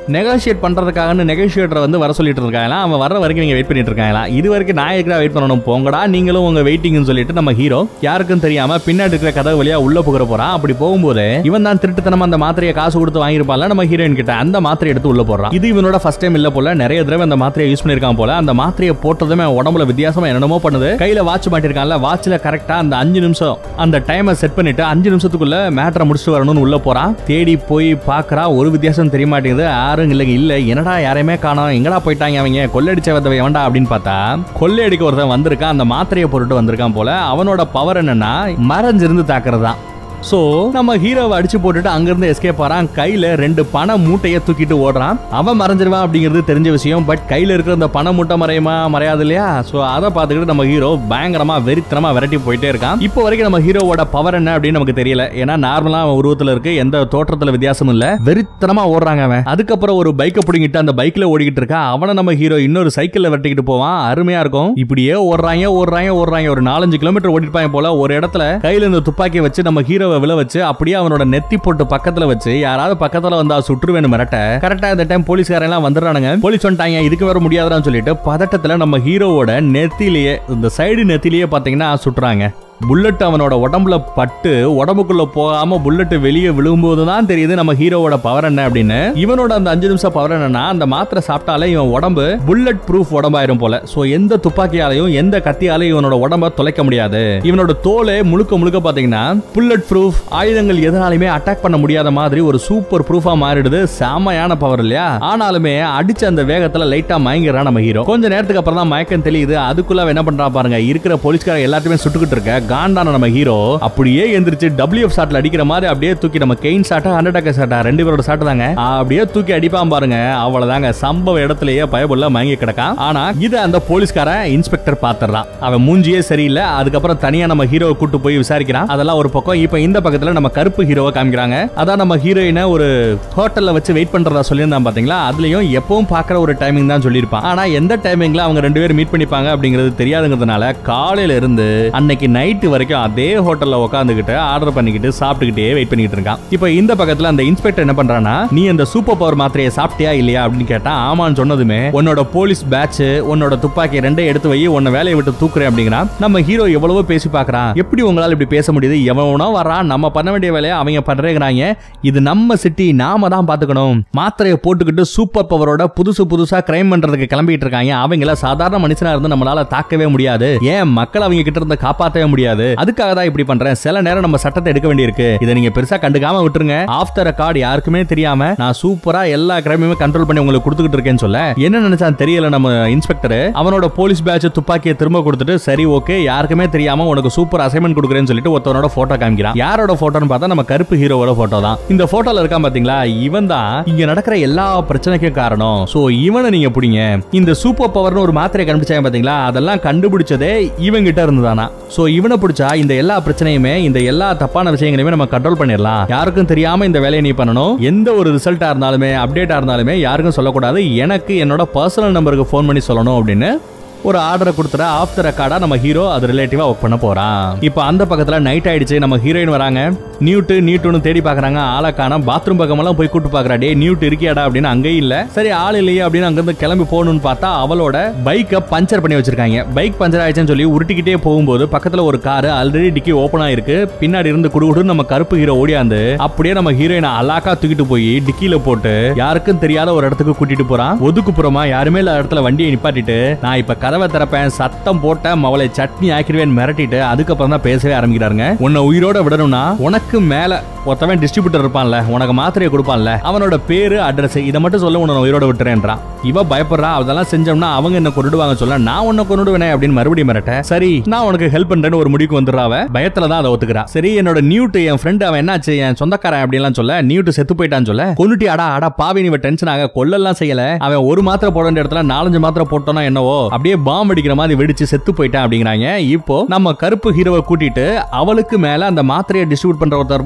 நெகோஷியேட் பண்றதுக்காக நெகோஷியேட்டரை வந்து வர சொல்லிட்டு இருக்காங்களா அவன் வர வரைக்கும் நீங்க வெயிட் பண்ணிட்டு இருக்காங்களா இது வரைக்கும் நான் இருக்கிற வெயிட் பண்ணணும் போங்கடா நீங்களும் உங்க வெயிட்டிங்னு சொல்லிட்டு நம்ம ஹீரோ யாருக்கும் தெரியாம பின்னாடி இருக்கிற கதவு வழியா உள்ள புகிற போறான் அப்படி போகும்போது இவன் தான் திருட்டுத்தனமா அந்த மாத்திரையை காசு கொடுத்து வாங்கியிருப்பான்ல நம்ம ஹீரோயின் கிட்ட அந்த மாத்திரை எடுத்து உள்ள போடுறான் இது இவனோட ஃபர்ஸ்ட் டைம் இல்ல போல நிறைய தடவை அந்த மாத்திரையை யூஸ் பண்ணிருக்கான் போல அந்த மாத்திரையை போட்டதுமே அவன் உடம்புல வித்தியாசமா என்னென்னமோ பண்ணுது கையில வாட்ச் மாட்டிருக்கான்ல வாட்ச்ல கரெக்டா அந்த அஞ்சு நிமிஷம் அந்த டைமை செட் பண்ணிட்டு அஞ்சு நிமிஷத்துக்குள்ள மேட்டரை முடிச்சுட்டு வரணும்னு உள்ள போறான் தேடி போய் பாக்குறா ஒரு வித்தியாசம் தெரிய மாட்டேங்குது யாரும் இல்ல இல்ல என்னடா யாரையுமே காணோம் எங்கடா போயிட்டாங்க அவங்க கொள்ளடிச்ச வந்தவ வேண்டாம் அப்படின்னு பார்த்தா கொள்ளையடிக்க ஒருத்தன் வந்திருக்கான் அந்த மாத்திரையை போட்டுட்டு வந்திருக்கான் போல அவனோட பவர் என்னன்னா மறைஞ்சிருந்து தாக்குறது தான் சோ நம்ம ஹீரோவை அடிச்சு போட்டுட்டு அங்கிருந்து எஸ்கேப் ஆறான் கையில ரெண்டு பண மூட்டைய தூக்கிட்டு ஓடுறான் அவன் மறைஞ்சிருவான் அப்படிங்கிறது தெரிஞ்ச விஷயம் பட் கையில இருக்கிற அந்த பண மூட்டை மறையுமா மறையாது இல்லையா சோ அதை பார்த்துக்கிட்டு நம்ம ஹீரோ பயங்கரமா வெறித்தனமா விரட்டி போயிட்டே இருக்கான் இப்போ வரைக்கும் நம்ம ஹீரோவோட பவர் என்ன அப்படின்னு நமக்கு தெரியல ஏன்னா நார்மலா அவன் உருவத்துல இருக்கு எந்த தோற்றத்துல வித்தியாசமும் இல்ல வெறித்தனமா ஓடுறாங்க அவன் அதுக்கப்புறம் ஒரு பைக்கை பிடிங்கிட்டு அந்த பைக்ல ஓடிக்கிட்டு இருக்கா அவனை நம்ம ஹீரோ இன்னொரு சைக்கிள்ல விரட்டிக்கிட்டு போவான் அருமையா இருக்கும் இப்படியே ஓடுறாங்க ஓடுறாங்க ஓடுறாங்க ஒரு நாலஞ்சு கிலோமீட்டர் ஓடிப்பாங்க போல ஒரு இடத்துல கையில இந்த துப்பாக்கியை வச்சு நம்ம ஹீரோவை விழ வச்சு அப்படியே அவனோட நெத்தி போட்டு பக்கத்துல வச்சு யாராவது பக்கத்துல வந்தா சுற்றுவேன் மிரட்ட கரெக்டா இந்த டைம் போலீஸ்காரன் எல்லாம் வந்துடுறானுங்க போலீஸ் வந்துட்டாங்க இதுக்கு வேற முடியாதுன்னு சொல்லிட்டு பதட்டத்துல நம்ம ஹீரோவோட நெத்திலேயே இந்த சைடு நெத்திலேயே பாத்தீங்கன்னா சுட்டுறாங்க புல்லட் அவனோட உடம்புல பட்டு உடம்புக்குள்ள போகாம புல்லட் வெளியே விழும்போது தான் தெரியுது நம்ம ஹீரோவோட பவர் என்ன அப்படின்னு இவனோட அந்த அஞ்சு நிமிஷம் பவர் என்னன்னா அந்த மாத்திரை சாப்பிட்டாலே இவன் உடம்பு புல்லட் ப்ரூஃப் உடம்பாயிரும் போல சோ எந்த துப்பாக்கியாலையும் எந்த கத்தியாலையும் இவனோட உடம்ப தொலைக்க முடியாது இவனோட தோலே முழுக்க முழுக்க பாத்தீங்கன்னா புல்லட் ப்ரூஃப் ஆயுதங்கள் எதனாலுமே அட்டாக் பண்ண முடியாத மாதிரி ஒரு சூப்பர் ப்ரூஃபா மாறிடுது செமையான பவர் இல்லையா ஆனாலுமே அடிச்ச அந்த வேகத்துல லைட்டா மயங்கிறான் நம்ம ஹீரோ கொஞ்ச நேரத்துக்கு அப்புறம் தான் மயக்கம் தெரியுது அதுக்குள்ள அவன் என்ன பண்றான் பாருங்க இருக்கிற போலீஸ்கார எல்லாத்தையுமே சுட்டுக்கிட்டு இருக்க காண்டான நம்ம ஹீரோ அப்படியே எந்திரிச்சு டபிள்யூஎஃப் ஷாட்ல அடிக்கிற மாதிரி அப்படியே தூக்கி நம்ம கெயின் ஷாட்டா ஹண்ட்ரட் அக்கர் ஷாட்டா ரெண்டு பேரோட ஷாட் தாங்க அப்படியே தூக்கி அடிப்பான் பாருங்க அவ்வளவுதாங்க சம்பவ இடத்துலயே பயபுள்ள மயங்கி கிடக்கான் ஆனா இது அந்த போலீஸ்காரன் இன்ஸ்பெக்டர் பாத்துறான் அவன் மூஞ்சியே சரியில்லை அதுக்கப்புறம் தனியா நம்ம ஹீரோவை கூட்டு போய் விசாரிக்கிறான் அதெல்லாம் ஒரு பக்கம் இப்ப இந்த பக்கத்துல நம்ம கருப்பு ஹீரோவை காமிக்கிறாங்க அதான் நம்ம ஹீரோயினை ஒரு ஹோட்டல்ல வச்சு வெயிட் பண்றதா சொல்லியிருந்தான் பாத்தீங்களா அதுலயும் எப்பவும் பாக்குற ஒரு டைமிங் தான் சொல்லியிருப்பான் ஆனா எந்த டைமிங்ல அவங்க ரெண்டு பேரும் மீட் பண்ணிப்பாங்க அப்படிங்கிறது தெரியாதுங்கிறதுனால காலையில இருந்து அன்னைக்கு நைட்டு வரைக்கும் அதே ஹோட்டல்ல உட்காந்துக்கிட்டு ஆர்டர் பண்ணிக்கிட்டு சாப்பிட்டுக்கிட்டே வெயிட் பண்ணிட்டு இருக்கான் இப்போ இந்த பக்கத்துல அந்த இன்ஸ்பெக்டர் என்ன பண்றானா நீ அந்த சூப்பர் பவர் மாத்திரையை சாப்பிட்டியா இல்லையா அப்படின்னு கேட்டா ஆமான்னு சொன்னதுமே உன்னோட போலீஸ் பேட்ச் உன்னோட துப்பாக்கி ரெண்டே எடுத்து வை உன்னை வேலையை விட்டு தூக்குறேன் அப்படிங்கிறான் நம்ம ஹீரோ எவ்வளவோ பேசி பார்க்கறான் எப்படி உங்களால இப்படி பேச முடியுது எவனோ வரான் நம்ம பண்ண வேண்டிய வேலையை அவங்க பண்றேங்கிறாங்க இது நம்ம சிட்டி நாம தான் பாத்துக்கணும் மாத்திரையை போட்டுக்கிட்டு சூப்பர் பவரோட புதுசு புதுசா கிரைம் பண்றதுக்கு கிளம்பிட்டு இருக்காங்க அவங்கள சாதாரண மனுஷனா இருந்து நம்மளால தாக்கவே முடியாது ஏன் மக்கள் அவங்க கிட்ட இருந்து காப்பாற்றவே முடியாது அதுக்காக தான் இப்படி பண்றேன் சில நேரம் நம்ம சட்டத்தை எடுக்க வேண்டியிருக்கு இதை நீங்க பெருசா கண்டுக்காம விட்டுருங்க ஆஃப் த ரெக்கார்ட் யாருக்குமே தெரியாம நான் சூப்பரா எல்லா கிரைமையுமே கண்ட்ரோல் பண்ணி உங்களுக்கு கொடுத்துக்கிட்டு இருக்கேன்னு சொல்ல என்ன நினைச்சான் தெரியல நம்ம இன்ஸ்பெக்டர் அவனோட போலீஸ் பேட்ச் துப்பாக்கியை திரும்ப கொடுத்துட்டு சரி ஓகே யாருக்குமே தெரியாம உனக்கு சூப்பர் அசைன்மெண்ட் கொடுக்குறேன்னு சொல்லிட்டு ஒருத்தவனோட போட்டோ காமிக்கிறான் யாரோட போட்டோன்னு பார்த்தா நம்ம கருப்பு ஹீரோவோட போட்டோ தான் இந்த போட்டோல இருக்கான் பாத்தீங்களா இவன் தான் இங்க நடக்கிற எல்லா பிரச்சனைக்கும் காரணம் சோ இவனை நீங்க பிடிங்க இந்த சூப்பர் பவர்னு ஒரு மாத்திரை கண்டுபிடிச்சாங்க பாத்தீங்களா அதெல்லாம் கண்டுபிடிச்சதே இவன் கிட்ட இருந்துதானா சோ இவனை பிடிச்சா இந்த எல்லா பிரச்சனையுமே இந்த எல்லா தப்பான விஷயங்களையுமே நம்ம கண்ட்ரோல் பண்ணிடலாம் யாருக்கும் தெரியாம இந்த வேலையை நீ பண்ணணும் எந்த ஒரு ரிசல்ட்டா இருந்தாலுமே அப்டேட்டா இருந்தாலுமே யாருக்கும் சொல்லக்கூடாது எனக்கு என்னோட பர்சனல் நம்பருக்கு ஃபோன் பண்ணி சொல்லணும் அப்படின்னு ஒரு ஆர்டரை கொடுத்துற ஆஃப் த ரெக்கார்டா நம்ம ஹீரோ அது ரிலேட்டிவா ஒர்க் பண்ண போறான் இப்போ அந்த பக்கத்துல நைட் ஆயிடுச்சு நம்ம ஹீரோயின் வராங்க நியூட்டு நீட்டுன்னு தேடி பாக்குறாங்க ஆளை காணோம் பாத்ரூம் பக்கமெல்லாம் போய் கூட்டு பாக்குறா டே நியூட் இருக்கியாடா அப்படின்னு அங்கேயும் இல்ல சரி ஆள் இல்லையே அப்படின்னு அங்கிருந்து கிளம்பி போகணும்னு பார்த்தா அவளோட பைக்கை பஞ்சர் பண்ணி வச்சிருக்காங்க பைக் பஞ்சர் ஆயிடுச்சுன்னு சொல்லி உருட்டிக்கிட்டே போகும்போது பக்கத்துல ஒரு கார் ஆல்ரெடி டிக்கி ஓபன் ஆயிருக்கு பின்னாடி இருந்து குடுகுடு நம்ம கருப்பு ஹீரோ ஓடியாந்து அப்படியே நம்ம ஹீரோயினை அலாக்கா தூக்கிட்டு போய் டிக்கில போட்டு யாருக்கும் தெரியாத ஒரு இடத்துக்கு கூட்டிட்டு போறான் ஒதுக்குப்புறமா யாருமே இல்லாத இடத்துல வண்டியை நிப்பாட்டிட்டு நான் இப்ப கதவை திறப்பேன் சத்தம் போட்ட மவளை சட்னி ஆக்கிடுவேன் மிரட்டிட்டு அதுக்கப்புறம் தான் பேசவே ஆரம்பிக்கிறாருங்க உன்னை உயிரோட விடணும்னா உனக்கு மேல ஒருத்தவன் டிஸ்ட்ரிபியூட்டர் இருப்பான்ல உனக்கு மாத்திரையை கொடுப்பான்ல அவனோட பேரு அட்ரஸ் இதை மட்டும் சொல்ல உன்னை உயிரோட விட்டுறேன்றான் இவ பயப்படுறா அதெல்லாம் செஞ்சோம்னா அவங்க என்ன கொண்டுடுவாங்க சொல்ல நான் உன்னை கொண்டுடுவேனே அப்படின்னு மறுபடியும் மிரட்ட சரி நான் உனக்கு ஹெல்ப் பண்றேன்னு ஒரு முடிவுக்கு வந்துடுறா அவ பயத்துல தான் அதை ஒத்துக்கிறா சரி என்னோட நியூட் என் ஃப்ரெண்ட் அவன் என்னாச்சு என் சொந்தக்காரன் அப்படிலாம் சொல்ல நியூட் செத்து போயிட்டான்னு சொல்ல கொண்டுட்டி அடா அடா பாவி நீ டென்ஷன் ஆக கொல்லலாம் செய்யல அவன் ஒரு மாத்திரை போட வேண்டிய இடத்துல நாலஞ்சு மாத்திரை போட்டோம்னா என்னவோ அப்படியே பாம் அடிக்கிற மாதிரி வெடிச்சு செத்து போயிட்டான் அப்படிங்கிறாங்க இப்போ நம்ம கருப்பு ஹீரோவை கூட்டிட்டு அவளுக்கு மேல அந்த மாத்திரையை டிஸ்ட்ரிபியூட் பண்ற ஒருத்தர் இருப்பான் பாத்தீங்களா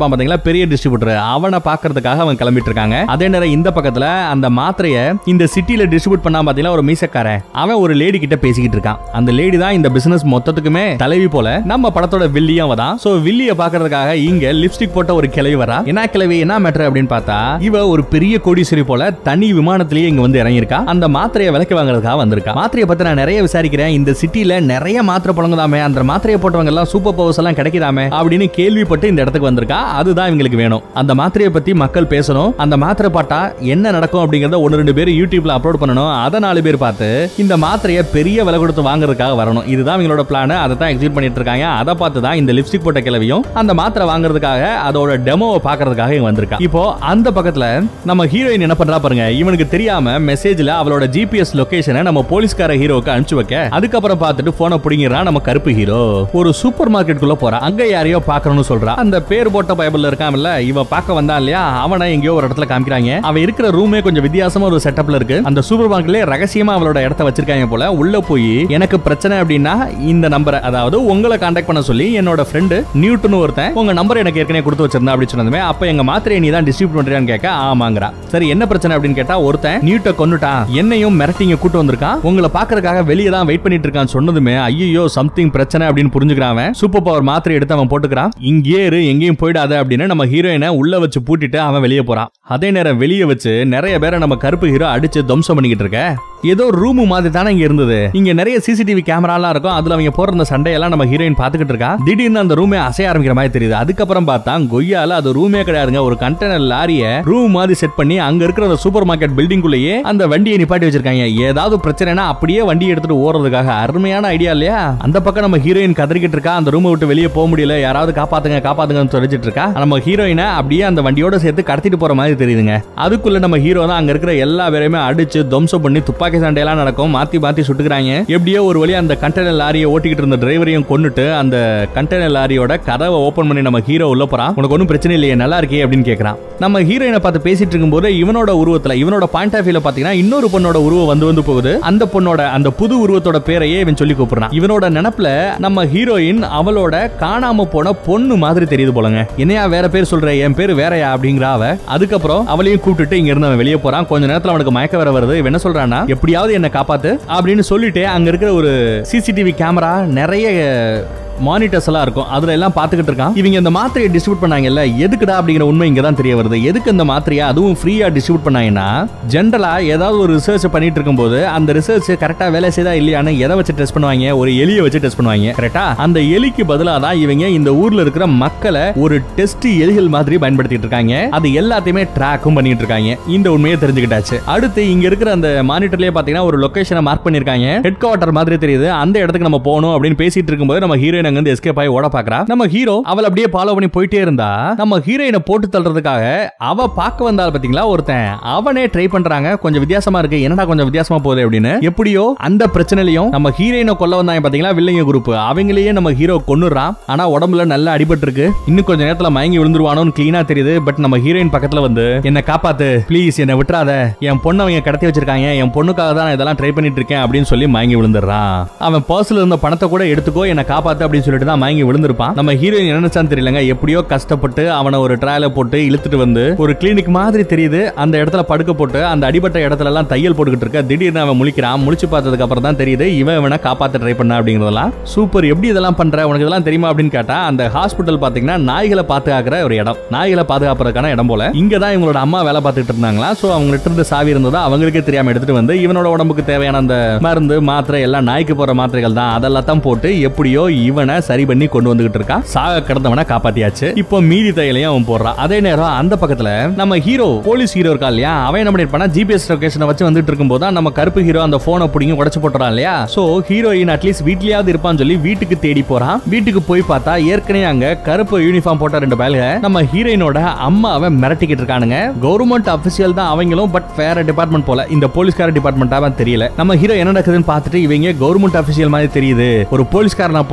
பெரிய டிஸ்ட்ரிபியூட்டர் அவனை பாக்குறதுக்காக அவன் கிளம்பிட்டு இருக்காங்க அதே நேரம் இந்த பக்கத்துல அந்த மாத்திரைய இந்த சிட்டில டிஸ்ட்ரிபியூட் பண்ணா பாத்தீங்கன்னா ஒரு மீசக்காரன் அவன் ஒரு லேடி கிட்ட பேசிக்கிட்டு இருக்கான் அந்த லேடி தான் இந்த பிசினஸ் மொத்தத்துக்குமே தலைவி போல நம்ம படத்தோட வில்லியும் அவதான் சோ வில்லிய பாக்குறதுக்காக இங்க லிப்ஸ்டிக் போட்ட ஒரு கிளவி வரா என்ன கிளவி என்ன மேட்டர் அப்படின்னு பார்த்தா இவ ஒரு பெரிய கோடீஸ்வரி போல தனி விமானத்திலேயே இங்க வந்து இறங்கியிருக்கா அந்த மாத்திரையை விலைக்கு வாங்குறதுக்காக வந்திருக்கா மாத்திரையை பத்தி நான் நிறைய விசாரிக்கிறேன் இந்த சிட்டில நிறைய மாத்திரை புழங்குதாமே அந்த மாத்திரையை போட்டவங்க எல்லாம் சூப்பர் பவர்ஸ் எல்லாம் கிடைக்குதாமே அப்படின்னு கேள்விப்பட்டு இந்த இடத்துக்கு வந்திருக்கா அதுதான் இவங்களுக்கு வேணும் அந்த மாத்திரையை பத்தி மக்கள் பேசணும் அந்த மாத்திரை பாட்டா என்ன நடக்கும் அப்படிங்கறத ஒன்னு ரெண்டு பேர் யூடியூப்ல அப்லோட் பண்ணணும் அதை நாலு பேர் பார்த்து இந்த மாத்திரையை பெரிய விலை கொடுத்து வாங்குறதுக்காக வரணும் இதுதான் இவங்களோட பிளான் அதை தான் எக்ஸிக்யூட் பண்ணிட்டு இருக்காங்க அதை பார்த்து தான் இந்த லிப்ஸ்டிக் போட்ட கிளவியும் அந்த மாத்திரை வாங்குறதுக்காக அதோட டெமோவை பாக்குறதுக்காக இவங்க வந்திருக்கா இப்போ அந்த பக்கத்துல நம்ம ஹீரோயின் என்ன பண்றா பாருங்க இவனுக்கு தெரியாம மெசேஜ்ல அவளோட ஜிபிஎஸ் லொகேஷனை நம்ம போலீஸ்கார ஹீரோக்கு அனுப்பிச்சு வைக்க அதுக்கப்புறம் பார்த்துட்டு போனை பிடிங்கிறான் நம்ம கருப்பு ஹீரோ ஒரு சூப்பர் மார்க்கெட் குள்ள போறா அங்க யாரையோ பாக்கணும்னு சொல்றா அந்த பேர் போட்ட பைபிள்ல இருக்கான்ல இவ பார்க்க வந்தான் இல்லையா அவனை எங்கேயோ ஒரு இடத்துல காமிக்கிறாங்க அவன் இருக்கிற ரூமே கொஞ்சம் வித்தியாசமா ஒரு செட்டப்ல இருக்கு அந்த சூப்பர் மார்க்கெட்ல ரகசியமா அவளோட இடத்த வச்சிருக்காங்க போல உள்ள போய் எனக்கு பிரச்சனை அப்படின்னா இந்த நம்பரை அதாவது உங்களை காண்டாக்ட் பண்ண சொல்லி என்னோட ஃப்ரெண்டு நியூட்டன் ஒருத்தன் உங்க நம்பர் எனக்கு ஏற்கனவே கொடுத்து வச்சிருந்தா அப்படின்னு சொன்னதுமே அப்ப எங்க மாத்திரையை நீ தான் டிஸ்ட்ரிபியூட் பண்றியான்னு கேட்க ஆமாங்கிறா சரி என்ன பிரச்சனை அப்படின்னு கேட்டா ஒருத்தன் நியூட்ட கொன்னுட்டான் என்னையும் மிரட்டிங்க கூட்டு வந்திருக்கான் உங்களை பாக்குறதுக்காக வெளியே தான் வெயிட் பண்ணிட்டு இருக்கான்னு சொன்னதுமே ஐயோ சம்திங் பிரச்சனை அப்படின்னு புரிஞ்சுக்கிறான் அவன் சூப்பர் பவர் மாத்திரை எடுத்து அவன் போட்டுக்கிறான் இங்கே இரு எங்கேயும் போயிடாத அப்படின்னு நம்ம ஹீரோயினை உள்ள வச்சு பூட்டிட்டு அவன் வெளியே போறான் அதே நேரம் வெளியே வச்சு நிறைய பேரை நம்ம கருப்பு ஹீரோ அடிச்சு துவம்சம் பண்ணிக்கிட்டு இருக்க ஏதோ ரூம் மாதிரி தானே இங்க இருந்தது இங்க நிறைய சிசிடிவி கேமராலாம் இருக்கும் அதுல அவங்க போற அந்த சண்டையெல்லாம் நம்ம ஹீரோயின் பாத்துக்கிட்டு இருக்கா திடீர்னு அந்த ரூமே அசைய ஆரம்பிக்கிற மாதிரி தெரியுது அதுக்கப்புறம் பார்த்தா கொய்யால அது ரூமே கிடையாதுங்க ஒரு கண்டெய்னர் லாரிய ரூம் மாதிரி செட் பண்ணி அங்க இருக்கிற அந்த சூப்பர் மார்க்கெட் பில்டிங்குள்ளேயே அந்த வண்டியை நிப்பாட்டி வச்சிருக்காங்க ஏதாவது பிரச்சனைனா அப்படியே வண்டி எடுத்துட்டு ஓடுறதுக்காக அருமையான ஐடியா இல்லையா அந்த பக்கம் நம்ம ஹீரோயின் கதறிக்கிட்டு இருக்கா அந்த ரூமை விட்டு வெளியே போக முடியல யாராவது காப்பாத்துங்க காப்பாத்துங்கன்னு சொல்லிட்டு இருக்கா நம்ம ஹீரோயினை அப்படியே அந்த வண்டியோட சேர்த்து கடத்திட்டு போற மாதிரி தெரியுதுங்க அதுக்குள்ள நம்ம ஹீரோ தான் அங்க இருக்கிற எல்லா பேரையுமே அடிச்சு துவம்சம் பண்ணி துப்பாக்கி சண்டையெல்லாம் நடக்கும் மாத்தி மாத்தி சுட்டுக்கிறாங்க எப்படியோ ஒரு வழியா அந்த கண்டெய்னர் லாரியை ஓட்டிக்கிட்டு இருந்த டிரைவரையும் கொன்னுட்டு அந்த கண்டெய்னர் லாரியோட கதவை ஓபன் பண்ணி நம்ம ஹீரோ உள்ள போறான் உனக்கு ஒன்றும் பிரச்சனை இல்லையே நல்லா இருக்கே அப்படின்னு கேக்குறான் நம்ம ஹீரோயினை பார்த்து பேசிட்டு இருக்கும்போது இவனோட உருவத்துல இவனோட பாயிண்ட் ஆஃப் வியூல பாத்தீங்கன்னா இன்னொரு பொண்ணோட உருவம் வந்து வந்து போகுது அந்த பொண்ணோட அந்த புது உருவத்தோட பேரையே இவன் சொல்லி கூப்பிடுறான் இவனோட நினப்புல நம்ம ஹீரோயின் அவளோட காணாம போன பொண்ணு மாதிரி தெரியுது போலங்க என்னையா வேற பேர் சொல்ற என் பேர் வேறயா அப்படிங்கிற அவ அதுக்கப்புறம் அவளையும் கூப்பிட்டுட்டு இங்க இருந்து அவன் வெளியே போறான் கொஞ்ச நேரத்துல அவனுக்கு மயக்க வேற வருது இவன் என்ன சொல்றான்னா எப்படியாவது என்ன காப்பாத்து அப்படின்னு சொல்லிட்டு அங்க இருக்கிற ஒரு சிசிடிவி கேமரா நிறைய மானிட்டர்ஸ் எல்லாம் இருக்கும் அதுல எல்லாம் பாத்துக்கிட்டு இருக்கான் இவங்க இந்த மாத்திரையை டிஸ்ட்ரிபியூட் பண்ணாங்கல்ல எதுக்குடா அப்படிங்கிற உண்மை இங்க தான் தெரிய வருது எதுக்கு இந்த மாத்திரையை அதுவும் ஃப்ரீயா டிஸ்ட்ரிபியூட் பண்ணாங்கன்னா ஜென்ரலா ஏதாவது ஒரு ரிசர்ச் பண்ணிட்டு இருக்கும்போது அந்த ரிசர்ச் கரெக்டா வேலை செய்தா இல்லையான்னு எதை வச்சு டெஸ்ட் பண்ணுவாங்க ஒரு எலியை வச்சு டெஸ்ட் பண்ணுவாங்க கரெக்டா அந்த எலிக்கு பதிலாக தான் இவங்க இந்த ஊர்ல இருக்கிற மக்களை ஒரு டெஸ்ட் எலிகள் மாதிரி பயன்படுத்திட்டு இருக்காங்க அது எல்லாத்தையுமே ட்ராக்கும் பண்ணிட்டு இருக்காங்க இந்த உண்மையை தெரிஞ்சுக்கிட்டாச்சு அடுத்து இங்க இருக்கிற அந்த மானிட்டர்லயே பாத்தீங்கன்னா ஒரு லொகேஷனை மார்க் பண்ணிருக்காங்க ஹெட் குவார்டர் மாதிரி தெரியுது அந்த இடத்துக்கு நம்ம போகணும் அப்படின்னு பேசிட்டு இருக்கும்போது நம்ம ஹீரோயின் அங்க இருந்து எஸ்கேப் ஆகி ஓட பாக்குறா நம்ம ஹீரோ அவள் அப்படியே ஃபாலோ பண்ணி போயிட்டே இருந்தா நம்ம ஹீரோயினை போட்டு தள்ளுறதுக்காக அவ பார்க்க வந்தால் பாத்தீங்களா ஒருத்தன் அவனே ட்ரை பண்றாங்க கொஞ்சம் வித்தியாசமா இருக்கு என்னடா கொஞ்சம் வித்தியாசமா போகுது அப்படின்னு எப்படியோ அந்த பிரச்சனையிலையும் நம்ம ஹீரோயினை கொல்ல வந்தாங்க பாத்தீங்களா வில்லைங்க குரூப் அவங்களையே நம்ம ஹீரோ கொன்னுறான் ஆனா உடம்புல நல்லா அடிபட்டு இருக்கு இன்னும் கொஞ்ச நேரத்துல மயங்கி விழுந்துருவானோன்னு கிளீனா தெரியுது பட் நம்ம ஹீரோயின் பக்கத்துல வந்து என்ன காப்பாத்து ப்ளீஸ் என்ன விட்டுறாத என் பொண்ணை அவங்க கடத்தி வச்சிருக்காங்க என் பொண்ணுக்காக தான் நான் இதெல்லாம் ட்ரை பண்ணிட்டு இருக்கேன் அப்படின்னு சொல்லி மயங்கி விழுந்துடுறான் அவன் பர்ஸ்ல இருந்த பணத்தை கூட எடுத்துக்கோ என்ன காப்பாத்து அப்படின்னு சொல்லிட்டு தான் மயங்கி விழுந்திருப்பான் நம்ம ஹீரோயின் என்ன நினைச்சான்னு தெரியலங்க எப்படியோ கஷ்டப்பட்டு அவனை ஒரு ட்ராயல போட்டு இழுத்துட்டு வந்து ஒரு கிளினிக் மாதிரி தெரியுது அந்த இடத்துல படுக்க போட்டு அந்த அடிபட்ட இடத்துல எல்லாம் தையல் போட்டுக்கிட்டு இருக்க திடீர்னு அவன் முழிக்கிறான் முழிச்சு பார்த்ததுக்கு அப்புறம் தான் தெரியுது இவன் இவனை காப்பாத்த ட்ரை பண்ண அப்படிங்கறதெல்லாம் சூப்பர் எப்படி இதெல்லாம் பண்ற உனக்கு இதெல்லாம் தெரியுமா அப்படின்னு கேட்டா அந்த ஹாஸ்பிட்டல் பாத்தீங்கன்னா நாய்களை பாதுகாக்கிற ஒரு இடம் நாய்களை பாதுகாப்புறதுக்கான இடம் போல இங்க தான் இவங்களோட அம்மா வேலை பார்த்துட்டு இருந்தாங்களா சோ அவங்ககிட்ட இருந்து சாவி இருந்ததா அவங்களுக்கே தெரியாம எடுத்துட்டு வந்து இவனோட உடம்புக்கு தேவையான அந்த மருந்து மாத்திரை எல்லாம் நாய்க்கு போற மாத்திரைகள் தான் அதெல்லாம் தான் போட்டு எப்படியோ இவனை சரி பண்ணி கொண்டு வந்துகிட்டு இருக்கா சாக கிடந்தவனை காப்பாத்தியாச்சு இப்போ மீதி தையலையும் அவன் போடுறான் அதே நேரம் அந்த பக்கத்துல நம்ம ஹீரோ போலீஸ் ஹீரோ இருக்கா இல்லையா அவன் என்ன பண்ணிருப்பானா ஜிபிஎஸ் லொகேஷனை வச்சு வந்துட்டு இருக்கும்போது தான் நம்ம கருப்பு ஹீரோ அந்த போனை பிடிங்கி உடச்சு போட்டுறான் இல்லையா சோ ஹீரோயின் அட்லீஸ்ட் வீட்லயாவது இருப்பான்னு சொல்லி வீட்டுக்கு தேடி போறான் வீட்டுக்கு போய் பார்த்தா ஏற்கனவே அங்க கருப்பு யூனிஃபார்ம் போட்ட ரெண்டு பயலுக நம்ம ஹீரோயினோட அம்மாவை மிரட்டிக்கிட்டு இருக்கானுங்க கவர்மெண்ட் அபிஷியல் தான் அவங்களும் பட் வேற டிபார்ட்மெண்ட் போல இந்த போலீஸ்கார டிபார்ட்மெண்டா தெரியல நம்ம ஹீரோ என்ன நடக்குதுன்னு பார்த்துட்டு இவங்க கவர்மெண்ட் அபிஷியல் மாதிரி தெரியுது ஒரு போலீஸ்காரனா போனா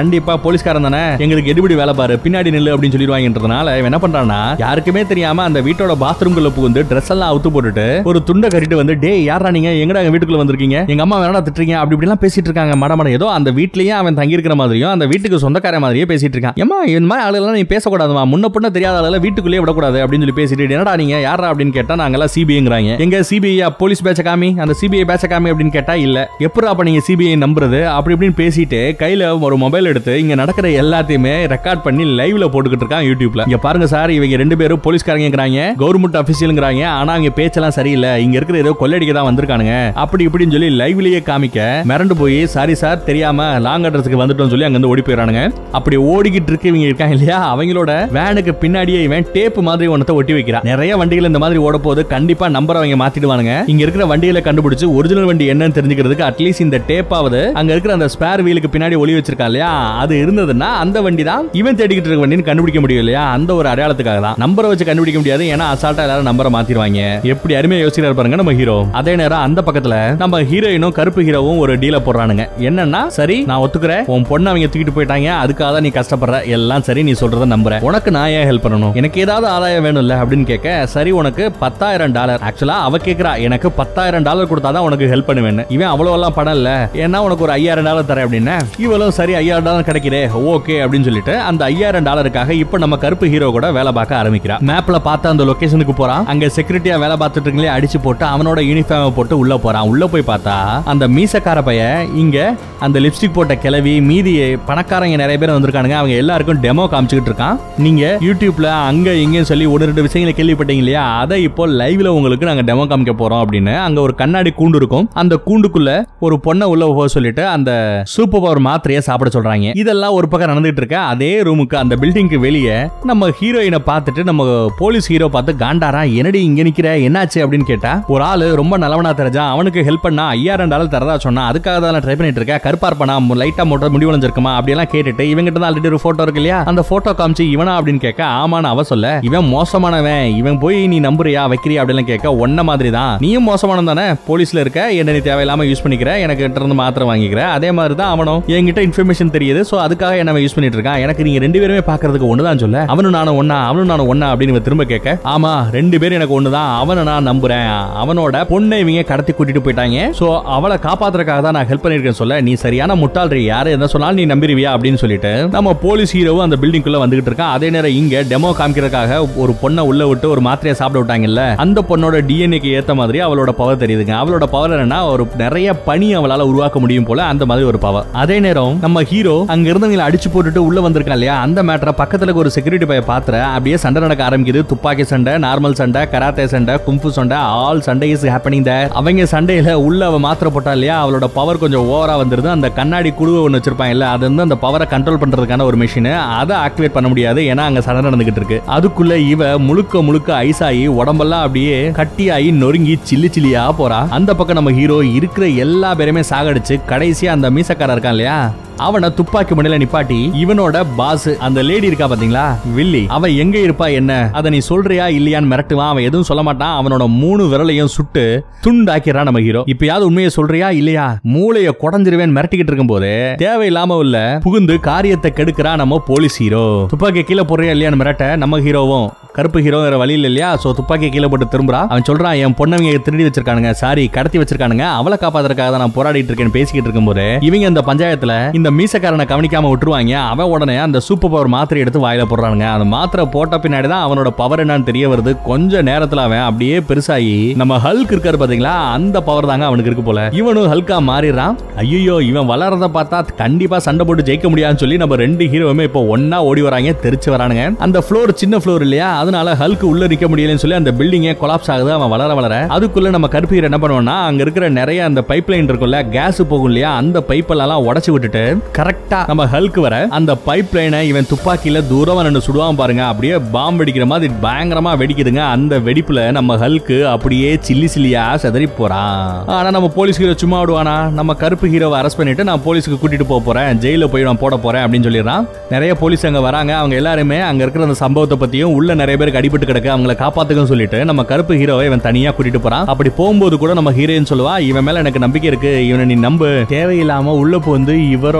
கண்டிப்பா போலீஸ்காரன் தானே எங்களுக்கு எடுபடி வேலை பாரு பின்னாடி நில்லு அப்படின்னு சொல்லிடுவாங்கன்றதுனால இவன் என்ன பண்றான்னா யாருக்குமே தெரியாம அந்த வீட்டோட பாத்ரூம்குள்ள புகுந்து ட்ரெஸ் எல்லாம் அவுத்து போட்டுட்டு ஒரு துண்டை கட்டிட்டு வந்து டேய் யாரா நீங்க எங்கடா எங்க வீட்டுக்குள்ள வந்திருக்கீங்க எங்க அம்மா வேணா திட்டுறீங்க அப்படி இப்படி எல்லாம் பேசிட்டு இருக்காங்க மட மட ஏதோ அந்த வீட்லயே அவன் தங்கி இருக்கிற மாதிரியும் அந்த வீட்டுக்கு சொந்தக்கார மாதிரியே பேசிட்டு இருக்கான் ஏமா இந்த மாதிரி ஆளுலாம் நீ பேசக்கூடாதுமா முன்ன பின்ன தெரியாத ஆளுல வீட்டுக்குள்ளேயே விடக்கூடாது அப்படின்னு சொல்லி பேசிட்டு என்னடா நீங்க யாரா அப்படின்னு கேட்டா நாங்கெல்லாம் சிபிஐங்கிறாங்க எங்க சிபிஐ போலீஸ் பேச்ச காமி அந்த சிபிஐ பேச்ச காமி அப்படின்னு கேட்டா இல்ல எப்படி அப்ப நீங்க சிபிஐ நம்புறது அப்படி இப்படின்னு பேசிட்டு கையில ஒரு மொபைல் எடுத்து இங்க நடக்கிற எல்லாத்தையுமே ரெக்கார்ட் பண்ணி லைவ்ல போட்டுக்கிட்டு இருக்கான் யூடியூப்ல இங்க பாருங்க சார் இவங்க ரெண்டு பேரும் போலீஸ்காரங்கிறாங்க கவர்மெண்ட் அபிஷியலுங்கிறாங்க ஆனா அவங்க பேச்செல்லாம் சரியில்லை இங்க இருக்கிற ஏதோ கொள்ளடிக்க தான் வந்திருக்கானுங்க அப்படி இப்படின்னு சொல்லி லைவ்லயே காமிக்க மிரண்டு போய் சாரி சார் தெரியாம லாங் அட்ரஸ்க்கு வந்துட்டோம் சொல்லி அங்க இருந்து ஓடி போயிடறானுங்க அப்படி ஓடிக்கிட்டு இருக்கு இவங்க இருக்காங்க இல்லையா அவங்களோட வேனுக்கு பின்னாடியே இவன் டேப் மாதிரி ஒன்னத்தை ஒட்டி வைக்கிறான் நிறைய வண்டிகள் இந்த மாதிரி ஓட போது கண்டிப்பா நம்பர் அவங்க மாத்திடுவானுங்க இங்க இருக்கிற வண்டிகளை கண்டுபிடிச்சு ஒரிஜினல் வண்டி என்னன்னு தெரிஞ்சுக்கிறதுக்கு அட்லீஸ்ட் இந்த டேப்பாவது அங்க இருக்கிற அந்த ஸ்பேர் வீலுக்கு பின்னாடி ஒளி வச்சிருக்கா இல்லையா அது இருந்ததுன்னா அந்த வண்டி தான் இவன் தேடிக்கிட்டு இருக்க வண்டின்னு கண்டுபிடிக்க முடியும் இல்லையா அந்த ஒரு அடையாளத்துக்காக தான் நம்பரை வச்சு கண்டுபிடிக்க முடியாது ஏன்னா அசால்ட்டா எல்லாரும் நம்பரை மாத்திடுவாங்க எப்படி அருமையா யோசிக்கிறாரு பாருங்க நம்ம ஹீரோ அதே நேரம் அந்த பக்கத்துல நம்ம ஹீரோயினும் கருப்பு ஹீரோவும் ஒரு டீல போடுறானுங்க என்னன்னா சரி நான் ஒத்துக்கிறேன் உன் பொண்ணு அவங்க தூக்கிட்டு போயிட்டாங்க அதுக்காக தான் நீ கஷ்டப்படுற எல்லாம் சரி நீ சொல்றத நம்புறேன் உனக்கு நான் ஏன் ஹெல்ப் பண்ணணும் எனக்கு ஏதாவது ஆதாயம் வேணும்ல அப்படின்னு கேட்க சரி உனக்கு பத்தாயிரம் டாலர் ஆக்சுவலா அவ கேக்குறா எனக்கு பத்தாயிரம் டாலர் கொடுத்தாதான் உனக்கு ஹெல்ப் பண்ணுவேன் இவன் அவ்வளவு எல்லாம் பணம் இல்ல ஏன்னா உனக்கு ஒரு ஐயாயிரம் டாலர் தரேன் அப்படின்னு இவளும் சரி ஐயாயிரம் டாலர் கிடைக்கிறே ஓகே அப்படின்னு சொல்லிட்டு அந்த ஐயாயிரம் டாலருக்காக இப்ப நம்ம கருப்பு ஹீரோ கூட வேலை பார்க்க ஆரம்பிக்கிறா மேப்ல பார்த்த அந்த லொகேஷனுக்கு போறான் அங்க செக்யூரிட்டியா வேலை பார்த்துட்டு இருக்கீங்களே அடிச்சு போட்டு அவனோட யூனிஃபார்ம் போட்டு உள்ள போறான் உள்ள போய் பார்த்தா அந்த மீசக்கார பைய இங்க அந்த லிப்ஸ்டிக் போட்ட கிளவி மீதி பணக்காரங்க நிறைய பேர் வந்திருக்கானுங்க அவங்க எல்லாருக்கும் டெமோ காமிச்சுக்கிட்டு இருக்கான் நீங்க யூடியூப்ல அங்க இங்கன்னு சொல்லி ஒரு ரெண்டு விஷயங்களை கேள்விப்பட்டீங்க இல்லையா அதை இப்போ லைவ்ல உங்களுக்கு நாங்க டெமோ காமிக்க போறோம் அப்படின்னு அங்க ஒரு கண்ணாடி கூண்டு இருக்கும் அந்த கூண்டுக்குள்ள ஒரு பொண்ணை உள்ள போக சொல்லிட்டு அந்த சூப்பர் பவர் மாத்திரையை சாப்பிட சொல்றாங்க இதெல்லாம் ஒரு பக்கம் நடந்துட்டு இருக்க அதே ரூமுக்கு அந்த பில்டிங்க்கு வெளியே நம்ம ஹீரோயினை பார்த்துட்டு நம்ம போலீஸ் ஹீரோ பார்த்து காண்டாரா என்னடி இங்க நிக்கிற என்னாச்சு அப்படின்னு கேட்டா ஒரு ஆளு ரொம்ப நல்லவனா தெரிஞ்சா அவனுக்கு ஹெல்ப் பண்ணா ஐயாயிரம் டாலர் தரதா சொன்னா அதுக்காக தான் ட்ரை பண்ணிட்டு இருக்கேன் கருப்பா இருப்பனா லைட்டா மோட்டர் முடி வளைஞ்சிருக்குமா அப்படியெல்லாம் கேட்டுட்டு இவங்கிட்ட தான் ஆல்ரெடி ஒரு போட்டோ இருக்கு இல்லையா அந்த போட்டோ காமிச்சு இவனா அப்படின்னு கேட்க ஆமான்னு அவ சொல்ல இவன் மோசமானவன் இவன் போய் நீ நம்புறியா வைக்கிறியா அப்படின்னு கேட்க ஒன்ன மாதிரி தான் நீயும் மோசமானவன் தானே போலீஸ்ல இருக்க என்ன நீ தேவையில்லாம யூஸ் பண்ணிக்கிற எனக்கு கிட்ட இருந்து மாத்திரை வாங்கிக்கிற அதே மாதிரி தான் அவனும் என்கிட்ட இன்ஃபர்மேஷன் தெரியுது சோ அதுக்காக என்ன யூஸ் பண்ணிட்டு இருக்கான் எனக்கு நீங்க ரெண்டு பேருமே பாக்குறதுக்கு ஒண்ணுதான் சொல்ல அவனும் நானும் ஒண்ணா அவனும் நானும் ஒண்ணா அப்படின்னு இவன் திரும்ப கேட்க ஆமா ரெண்டு பேரும் எனக்கு ஒண்ணுதான் அவனை நான் நம்புறேன் அவனோட பொண்ணை இவங்க கடத்தி கூட்டிட்டு போயிட்டாங்க சோ அவளை காப்பாத்துறதுக்காக தான் நான் ஹெல்ப் பண்ணிருக்கேன் சொல்ல நீ சரியான முட்டாள்றி யாரு என்ன சொன்னாலும் நீ நம்பிடுவியா அப்படின்னு சொல்லிட்டு நம்ம போலீஸ் ஹீரோவும் அந்த பில்டிங்குள்ள வந்துகிட்டு இருக்கான் அதே நேரம் இங்க டெமோ காமிக்கிறதுக்காக ஒரு பொண்ணை உள்ள விட்டு ஒரு மாத்திரையை சாப்பிட விட்டாங்கல்ல அந்த பொண்ணோட டிஎன்ஏக்கு ஏத்த மாதிரி அவளோட பவர் தெரியுதுங்க அவளோட பவர் என்னன்னா ஒரு நிறைய பனி அவளால உருவாக்க முடியும் போல அந்த மாதிரி ஒரு பவர் அதே நேரம் நம்ம ஹீரோ அங்க இருந்தவங்களை அடிச்சு போட்டுட்டு உள்ள வந்திருக்கான் இல்லையா அந்த மேட்டரை பக்கத்துல இருக்க ஒரு செக்யூரிட்டி பைய பாத்திர அப்படியே சண்டை நடக்க ஆரம்பிக்குது துப்பாக்கி சண்டை நார்மல் சண்டை கராத்தே சண்டை கும்பு சண்டை ஆல் சண்டை இஸ் ஹேப்பனிங் தேர் அவங்க சண்டையில உள்ள அவ மாத்திரை போட்டா இல்லையா அவளோட பவர் கொஞ்சம் ஓவரா வந்துருது அந்த கண்ணாடி குழுவை ஒன்று வச்சிருப்பாங்க இல்ல அது வந்து அந்த பவரை கண்ட்ரோல் பண்றதுக்கான ஒரு மிஷின் அதை ஆக்டிவேட் பண்ண முடியாது ஏன்னா அங்க சண்டை நடந்துகிட்டு இருக்கு அதுக்குள்ள இவ முழுக்க முழுக்க ஐஸ் ஆகி உடம்பெல்லாம் அப்படியே கட்டியாகி நொறுங்கி சில்லி சில்லியா போறா அந்த பக்கம் நம்ம ஹீரோ இருக்கிற எல்லா பேருமே சாகடிச்சு கடைசியா அந்த மீசக்காரன் இருக்கான் இல்லையா அவனை துப்பாக்கி முனையில நிப்பாட்டி இவனோட பாஸ் அந்த லேடி இருக்கா பாத்தீங்களா வில்லி அவ எங்க இருப்பா என்ன அத நீ சொல்றியா இல்லையான்னு மிரட்டுவான் அவன் எதுவும் சொல்ல மாட்டான் அவனோட மூணு விரலையும் சுட்டு துண்டாக்கிறான் நம்ம ஹீரோ இப்பயாவது உண்மையை சொல்றியா இல்லையா மூளைய குடஞ்சிருவேன் மிரட்டிக்கிட்டு இருக்கும் போது தேவையில்லாம உள்ள புகுந்து காரியத்தை கெடுக்கிறா நம்ம போலீஸ் ஹீரோ துப்பாக்கி கீழே போடுறியா இல்லையான்னு மிரட்ட நம்ம ஹீரோவும் கருப்பு ஹீரோ வேற வழி இல்ல இல்லையா சோ துப்பாக்கி கீழே போட்டு திரும்புறா அவன் சொல்றான் என் பொண்ணவங்க திருடி வச்சிருக்கானுங்க சாரி கடத்தி வச்சிருக்கானுங்க அவளை காப்பாத்துறதுக்காக தான் நான் போராடிட்டு இருக்கேன்னு பேசிக்கிட்டு இருக்கும்போது இவங்க அந்த பஞ்சாயத்துல இந்த மீசக்காரனை கவனிக்காம விட்டுருவாங்க அவன் உடனே அந்த சூப்பர் பவர் மாத்திரை எடுத்து வாயில போடுறானுங்க அந்த மாத்திரை போட்ட பின்னாடி தான் அவனோட பவர் என்னன்னு தெரிய வருது கொஞ்ச நேரத்துல அவன் அப்படியே பெருசாகி நம்ம ஹல்க் இருக்காரு பாத்தீங்களா அந்த பவர் தாங்க அவனுக்கு இருக்கு போல இவனும் ஹல்கா மாறிடுறான் ஐயோ இவன் வளரத பார்த்தா கண்டிப்பா சண்டை போட்டு ஜெயிக்க முடியாதுன்னு சொல்லி நம்ம ரெண்டு ஹீரோவுமே இப்போ ஒன்னா ஓடி வராங்க தெரிச்சு வரானுங்க அந்த ஃப்ளோர் சின்ன ஃப்ளோர் இல்லையா அதனால ஹல்க் உள்ள நிக்க முடியலன்னு சொல்லி அந்த பில்டிங்கே கொலாப்ஸ் ஆகுது அவன் வளர வளர அதுக்குள்ள நம்ம கருப்பு ஹீரோ என்ன பண்ணுவான்னா அங்க இருக்கிற நிறைய அந்த பைப் லைன் இருக்கும்ல கேஸ் போகும் இல்லையா அந்த பைப்பெல்லாம் உடச்சு விட்டுட்டு கரெக்டா நம்ம ஹல்க் வர அந்த பைப் லைனை இவன் துப்பாக்கியில தூரமா நின்று சுடுவான் பாருங்க அப்படியே பாம்பு வெடிக்கிற மாதிரி பயங்கரமா வெடிக்குதுங்க அந்த வெடிப்புல நம்ம ஹல்க் அப்படியே சில்லி சில்லியா செதறி போறான் ஆனா நம்ம போலீஸ் ஹீரோ சும்மா விடுவானா நம்ம கருப்பு ஹீரோவை அரெஸ்ட் பண்ணிட்டு நான் போலீஸ்க்கு கூட்டிட்டு போக போறேன் ஜெயில போய் நான் போட போறேன் அப்படின்னு சொல்லிடுறான் நிறைய போலீஸ் அங்க வராங்க அவங்க எல்லாருமே அங்க இருக்கிற அந்த சம்பவத்தை பத்தியும் உள்ள நிறைய பேருக்கு அடிபட்டு கிடக்கு அவங்கள காப்பாத்துக்கன்னு சொல்லிட்டு நம்ம கருப்பு ஹீரோவை இவன் தனியா கூட்டிட்டு போறான் அப்படி போகும்போது கூட நம்ம ஹீரோயின் சொல்லுவா இவன் மேல எனக்கு நம்பிக்கை இருக்கு இவனை நீ நம்பு தேவையில்லாம உள்ள வந்து இவரோட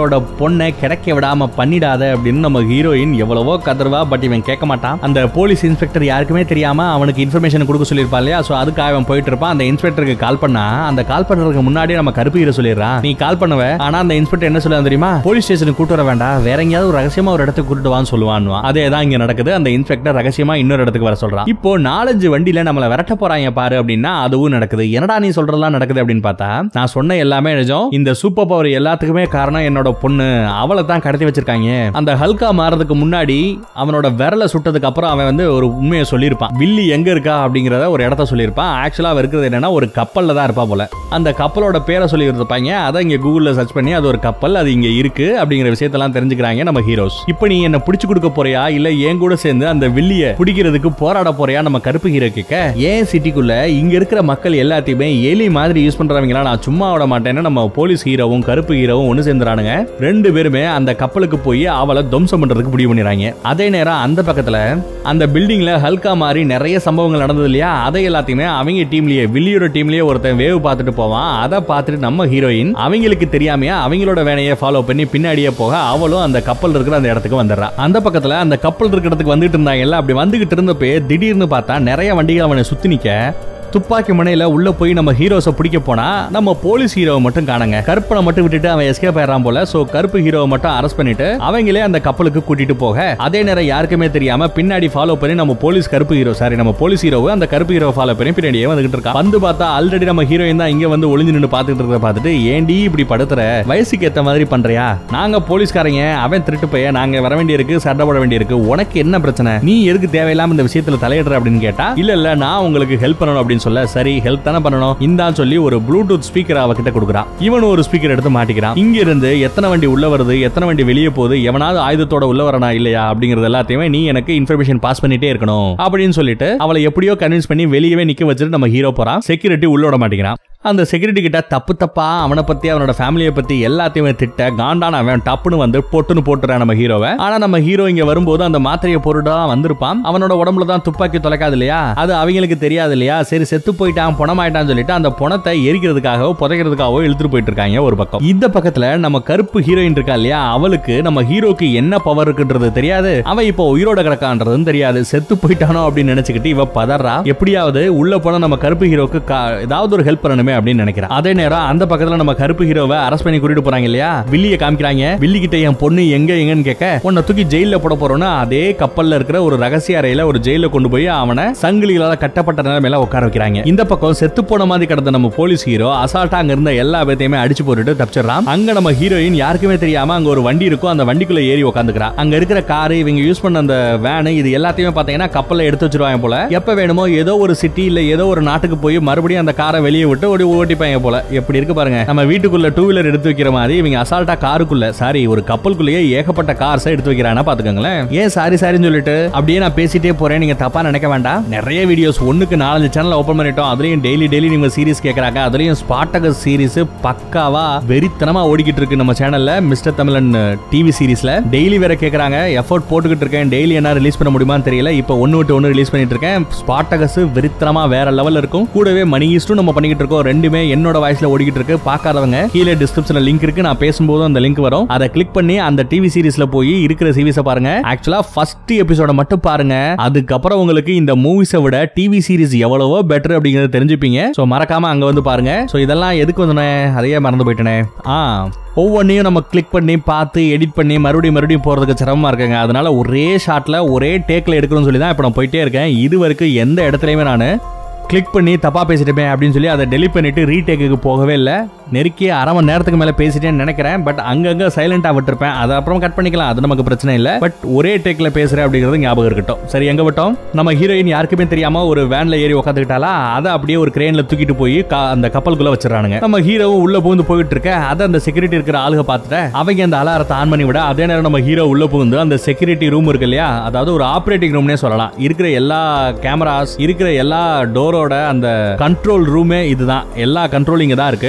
என்னோட பொண்ணை கிடைக்க விடாம பண்ணிடாத அப்படின்னு நம்ம ஹீரோயின் எவ்வளவோ கதர்வா பட் இவன் கேட்க மாட்டான் அந்த போலீஸ் இன்ஸ்பெக்டர் யாருக்குமே தெரியாம அவனுக்கு இன்ஃபர்மேஷன் கொடுக்க சொல்லியிருப்பா இல்லையா சோ அதுக்காக அவன் போயிட்டு இருப்பான் அந்த இன்ஸ்பெக்டருக்கு கால் பண்ணா அந்த கால் பண்றதுக்கு முன்னாடியே நம்ம கருப்பு ஹீரோ சொல்லிடுறான் நீ கால் பண்ணுவ ஆனா அந்த இன்ஸ்பெக்டர் என்ன சொல்லுவான் தெரியுமா போலீஸ் ஸ்டேஷனுக்கு கூட்டு வர வேண்டாம் வேற எங்கேயாவது ஒரு ரகசியமா ஒரு இடத்துக்கு கூட்டிட்டு வான்னு சொல்லுவான் அதே தான் இங்க நடக்குது அந்த இன்ஸ்பெக்டர் ரகசியமா இன்னொரு இடத்துக்கு வர சொல்றான் இப்போ நாலஞ்சு வண்டியில நம்மள விரட்ட போறாங்க பாரு அப்படின்னா அதுவும் நடக்குது என்னடா நீ சொல்றதெல்லாம் நடக்குது அப்படின்னு பார்த்தா நான் சொன்ன எல்லாமே நிஜம் இந்த சூப்பர் பவர் எல்லாத்துக்குமே காரணம் என்னோட பொண்ணு அவளை தான் கடத்தி வச்சிருக்காங்க அந்த ஹல்கா மாறதுக்கு முன்னாடி அவனோட விரலை சுட்டதுக்கு அப்புறம் அவன் வந்து ஒரு உண்மையை சொல்லியிருப்பான் வில்லி எங்க இருக்கா அப்படிங்கறத ஒரு இடத்த சொல்லியிருப்பான் ஆக்சுவலா அவ இருக்கிறது என்னன்னா ஒரு கப்பல்ல தான் இருப்பா போல அந்த கப்பலோட பேரை சொல்லி இருப்பாங்க அதை இங்க கூகுள்ல சர்ச் பண்ணி அது ஒரு கப்பல் அது இங்க இருக்கு அப்படிங்கிற விஷயத்தெல்லாம் தெரிஞ்சுக்கிறாங்க நம்ம ஹீரோஸ் இப்போ நீ என்ன பிடிச்சு கொடுக்க போறியா இல்ல என் கூட சேர்ந்து அந்த வில்லிய பிடிக்கிறதுக்கு போராட போறியா நம்ம கருப்பு ஹீரோ கேட்க ஏன் சிட்டிக்குள்ள இங்க இருக்கிற மக்கள் எல்லாத்தையுமே எலி மாதிரி யூஸ் பண்றவங்களா நான் சும்மா விட மாட்டேன்னு நம்ம போலீஸ் ஹீரோவும் கருப்பு ஹீரோவும் ஒண்ணு சேர்ந்துறானுங்க ரெண்டு பேருமே அந்த கப்பலுக்கு போய் அவளை துவம்சம் பண்றதுக்கு முடிவு பண்ணிடுறாங்க அதே நேரம் அந்த பக்கத்துல அந்த பில்டிங்ல ஹல்கா மாதிரி நிறைய சம்பவங்கள் நடந்தது இல்லையா அதை எல்லாத்தையுமே அவங்க டீம்லயே வில்லியோட டீம்லயே ஒருத்தன் வேவ் பார்த்துட்டு போவான் அதை பார்த்துட்டு நம்ம ஹீரோயின் அவங்களுக்கு தெரியாமையே அவங்களோட வேலையை ஃபாலோ பண்ணி பின்னாடியே போக அவளும் அந்த கப்பல் இருக்கிற அந்த இடத்துக்கு வந்துடுறா அந்த பக்கத்துல அந்த கப்பல் இருக்கிற இடத்துக்கு வந்துட்டு இருந்தாங்கல்ல அப்படி வந்துகிட்டு இருந்தப்பே திடீர்னு பார்த்தா நிறைய வண்டிகள் அவனை சுத்தி நிக்க துப்பாக்கி முனையில உள்ள போய் நம்ம ஹீரோஸை பிடிக்க போனா நம்ம போலீஸ் ஹீரோவை மட்டும் காணுங்க கருப்பனை மட்டும் விட்டுட்டு அவன் எஸ்கேப் ஆயிடுறான் போல சோ கருப்பு ஹீரோவை மட்டும் அரெஸ்ட் பண்ணிட்டு அவங்களே அந்த கப்பலுக்கு கூட்டிட்டு போக அதே நேரம் யாருக்குமே தெரியாம பின்னாடி ஃபாலோ பண்ணி நம்ம போலீஸ் கருப்பு ஹீரோ சாரி நம்ம போலீஸ் ஹீரோவை அந்த கருப்பு ஹீரோ ஃபாலோ பண்ணி பின்னாடியே வந்துகிட்டு இருக்கான் வந்து பார்த்தா ஆல்ரெடி நம்ம ஹீரோயின் தான் இங்க வந்து ஒளிஞ்சு நின்று பாத்துட்டு இருக்கிறத பார்த்துட்டு ஏன்டி இப்படி படுத்துற வயசுக்கு ஏத்த மாதிரி பண்றியா நாங்க போலீஸ்காரங்க அவன் திருட்டு பையன் நாங்க வர வேண்டியிருக்கு சண்டை போட வேண்டியிருக்கு உனக்கு என்ன பிரச்சனை நீ எதுக்கு தேவையில்லாம இந்த விஷயத்துல தலையிடுற அப்படின்னு கேட்டா இல்ல இல்ல நான் உங்களுக்கு ஹெல்ப் பண்ணணும் அப்படின்னு சொல்ல சரி ஹெல்ப் தானே பண்ணணும் இந்தான்னு சொல்லி ஒரு ப்ளூடூத் ஸ்பீக்கர் அவகிட்ட கொடுக்குறான் இவன் ஒரு ஸ்பீக்கர் எடுத்து மாட்டிக்கிறான் இங்க இருந்து எத்தனை வண்டி உள்ள வருது எத்தனை வண்டி வெளியே போகுது எவனாவது ஆயுதத்தோட உள்ள வரனா இல்லையா அப்படிங்கறது எல்லாத்தையுமே நீ எனக்கு இன்ஃபர்மேஷன் பாஸ் பண்ணிட்டே இருக்கணும் அப்படின்னு சொல்லிட்டு அவளை எப்படியோ கன்வின்ஸ் பண்ணி வெளியவே நிக்க வச்சுட்டு நம்ம ஹீரோ போறான் செக்யூரிட்டி உள்ள விட மாட்டேங்கிறான் அந்த செக்யூரிட்டி கிட்ட தப்பு தப்பா அவனை பத்தி அவனோட ஃபேமிலியை பத்தி எல்லாத்தையுமே திட்ட காண்டான அவன் டப்புன்னு வந்து பொட்டுன்னு போட்டுறான் நம்ம ஹீரோவை ஆனா நம்ம ஹீரோ இங்க வரும்போது அந்த மாத்திரையை பொருடா வந்திருப்பான் அவனோட உடம்புல தான் துப்பாக்கி தொலைக்காது இல்லையா அது அவங்களுக்கு தெரியாது இல்லையா சரி செத்து போயிட்டான் பணமாயிட்டான்னு சொல்லிட்டு அந்த பணத்தை எரிக்கிறதுக்காகவோ புதைக்கிறதுக்காகவோ இழுத்துட்டு போயிட்டு இருக்காங்க ஒரு பக்கம் இந்த பக்கத்துல நம்ம கருப்பு ஹீரோயின் இருக்கா இல்லையா அவளுக்கு நம்ம ஹீரோக்கு என்ன பவர் இருக்குன்றது தெரியாது அவன் இப்போ உயிரோட கிடக்கான்றதும் தெரியாது செத்து போயிட்டானோ அப்படின்னு நினைச்சுக்கிட்டு இவ பதறா எப்படியாவது உள்ள போன நம்ம கருப்பு ஹீரோக்கு கா- ஏதாவது ஒரு ஹெல்ப் பண்ணணுமே அப்படின்னு நினைக்கிறேன் அதே நேரம் அந்த பக்கத்துல நம்ம கருப்பு ஹீரோவை அரெஸ்ட் பண்ணி கூட்டிட்டு போறாங்க இல்லையா வில்லிய காமிக்கிறாங்க வில்லி கிட்ட என் பொண்ணு எங்க எங்கன்னு கேட்க உன்னை தூக்கி ஜெயில போட போறோம்னா அதே கப்பல்ல இருக்கிற ஒரு ரகசிய அறையில ஒரு ஜெயில கொண்டு போய் அவனை சங்கிலிகளால கட்டப்பட்ட நிலைமையில உட்கார வைக்கிறாங்க இந்த பக்கம் செத்து போன மாதிரி கிடந்த நம்ம போலீஸ் ஹீரோ அசால்ட்டா அங்க இருந்த எல்லா பேத்தையுமே அடிச்சு போட்டுட்டு தப்பிச்சிடறான் அங்க நம்ம ஹீரோயின் யாருக்குமே தெரியாம அங்க ஒரு வண்டி இருக்கும் அந்த வண்டிக்குள்ள ஏறி உட்காந்துக்கிறா அங்க இருக்கிற காரு இவங்க யூஸ் பண்ண அந்த வேனு இது எல்லாத்தையுமே பாத்தீங்கன்னா கப்பல்ல எடுத்து வச்சிருவாங்க போல எப்ப வேணுமோ ஏதோ ஒரு சிட்டி இல்ல ஏதோ ஒரு நாட்டுக்கு போய் மறுபடியும் அந்த காரை வெளியே விட்டு ஓடி ஓட்டிப்பாங்க போல எப்படி இருக்கு பாருங்க நம்ம வீட்டுக்குள்ள டூ வீலர் எடுத்து வைக்கிற மாதிரி இவங்க அசால்ட்டா காருக்குள்ள சாரி ஒரு கப்பலுக்குள்ளேயே ஏகப்பட்ட கார்ஸ் எடுத்து வைக்கிறானா பாத்துக்கோங்களேன் ஏன் சாரி சாரின்னு சொல்லிட்டு அப்படியே நான் பேசிட்டே போறேன் நீங்க தப்பா நினைக்க வேண்டாம் நிறைய வீடியோஸ் ஒண்ணுக்கு நாலஞ்சு சேனல் ஓபன் பண்ணிட்டோம் அதுலயும் டெய்லி டெய்லி நீங்க சீரிஸ் கேக்குறாங்க அதுலயும் ஸ்பாட்டகஸ் சீரிஸ் பக்காவா வெறித்தனமா ஓடிக்கிட்டு இருக்கு நம்ம சேனல்ல மிஸ்டர் தமிழன் டிவி சீரிஸ்ல டெய்லி வேற கேக்குறாங்க எஃபோர்ட் போட்டுக்கிட்டு இருக்கேன் டெய்லி என்ன ரிலீஸ் பண்ண முடியுமான்னு தெரியல இப்போ ஒன்னு விட்டு ஒன்னு ரிலீஸ் பண்ணிட்டு இருக்கேன் ஸ்பாட்டகஸ் வெறித்தனமா வேற லெவல்ல இருக்கும் கூடவே மணி ஈஸ்டும் நம்ம பண்ணிக்கிட்டு இருக்கோம் ரெண்டுமே என்னோட வாய்ஸ்ல ஓடிக்கிட்டு இருக்கு பார்க்காதவங்க கீழே டிஸ்கிரிப்ஷன்ல லிங்க் இருக்கு நான் பேசும்போது அந்த லிங்க் வரும் அதை கிளிக் பண்ணி அந்த டிவி சீரிஸ்ல போய் இருக்கிற சீரிஸ பாருங்க ஆக்சுவலா ஃபர்ஸ்ட் எபிசோட மட்டும் பாருங்க அதுக்கப்புறம் உங்களுக்கு இந்த மூவிஸை விட டிவி சீரிஸ் எவ்வளவோ பெட்டர் அப்படிங்கறத தெரிஞ்சுப்பீங்க சோ மறக்காம அங்க வந்து பாருங்க சோ இதெல்லாம் எதுக்கு வந்தனே அதையே மறந்து போயிட்டேனே ஆ ஒவ்வொன்றையும் நம்ம கிளிக் பண்ணி பார்த்து எடிட் பண்ணி மறுபடியும் மறுபடியும் போறதுக்கு சிரமமா இருக்குங்க அதனால ஒரே ஷாட்ல ஒரே டேக்ல எடுக்கணும்னு சொல்லி தான் இப்போ நான் போயிட்டே இருக்கேன் இது வரைக்கும் எந்த இடத்துலயுமே நான் கிளிக் பண்ணி தப்பா பேசிட்டேன் அப்படின்னு சொல்லி அதை டெலிட் பண்ணிட்டு ரீடேக்கு போகவே இல்லை நெருக்கி அரை மணி நேரத்துக்கு மேல பேசிட்டேன்னு நினைக்கிறேன் பட் அங்கங்க சைலண்டா விட்டுருப்பேன் அதை அப்புறம் கட் பண்ணிக்கலாம் அது நமக்கு பிரச்சனை இல்லை பட் ஒரே டேக்ல பேசுறேன் அப்படிங்கிறது ஞாபகம் இருக்கட்டும் சரி எங்க விட்டோம் நம்ம ஹீரோயின் யாருக்குமே தெரியாம ஒரு வேன்ல ஏறி உட்காந்துக்கிட்டாலா அதை அப்படியே ஒரு கிரேன்ல தூக்கிட்டு போய் கா- அந்த கப்பலுக்குள்ள வச்சிடறானுங்க நம்ம ஹீரோவும் உள்ள புகுந்து போயிட்டு இருக்க அதை அந்த செக்யூரிட்டி இருக்கிற ஆளுக பார்த்துட்டு அவங்க அந்த அலாரத்தை ஆன் பண்ணி விட அதே நேரம் நம்ம ஹீரோ உள்ள புகுந்து அந்த செக்யூரிட்டி ரூம் இருக்கு இல்லையா அதாவது ஒரு ஆபரேட்டிங் ரூம்னே சொல்லலாம் இருக்கிற எல்லா கேமராஸ் இருக்கிற எல்லா டோரோட அந்த கண்ட்ரோல் ரூமே இதுதான் எல்லா கண்ட்ரோல் இங்க தான் இருக்கு சோ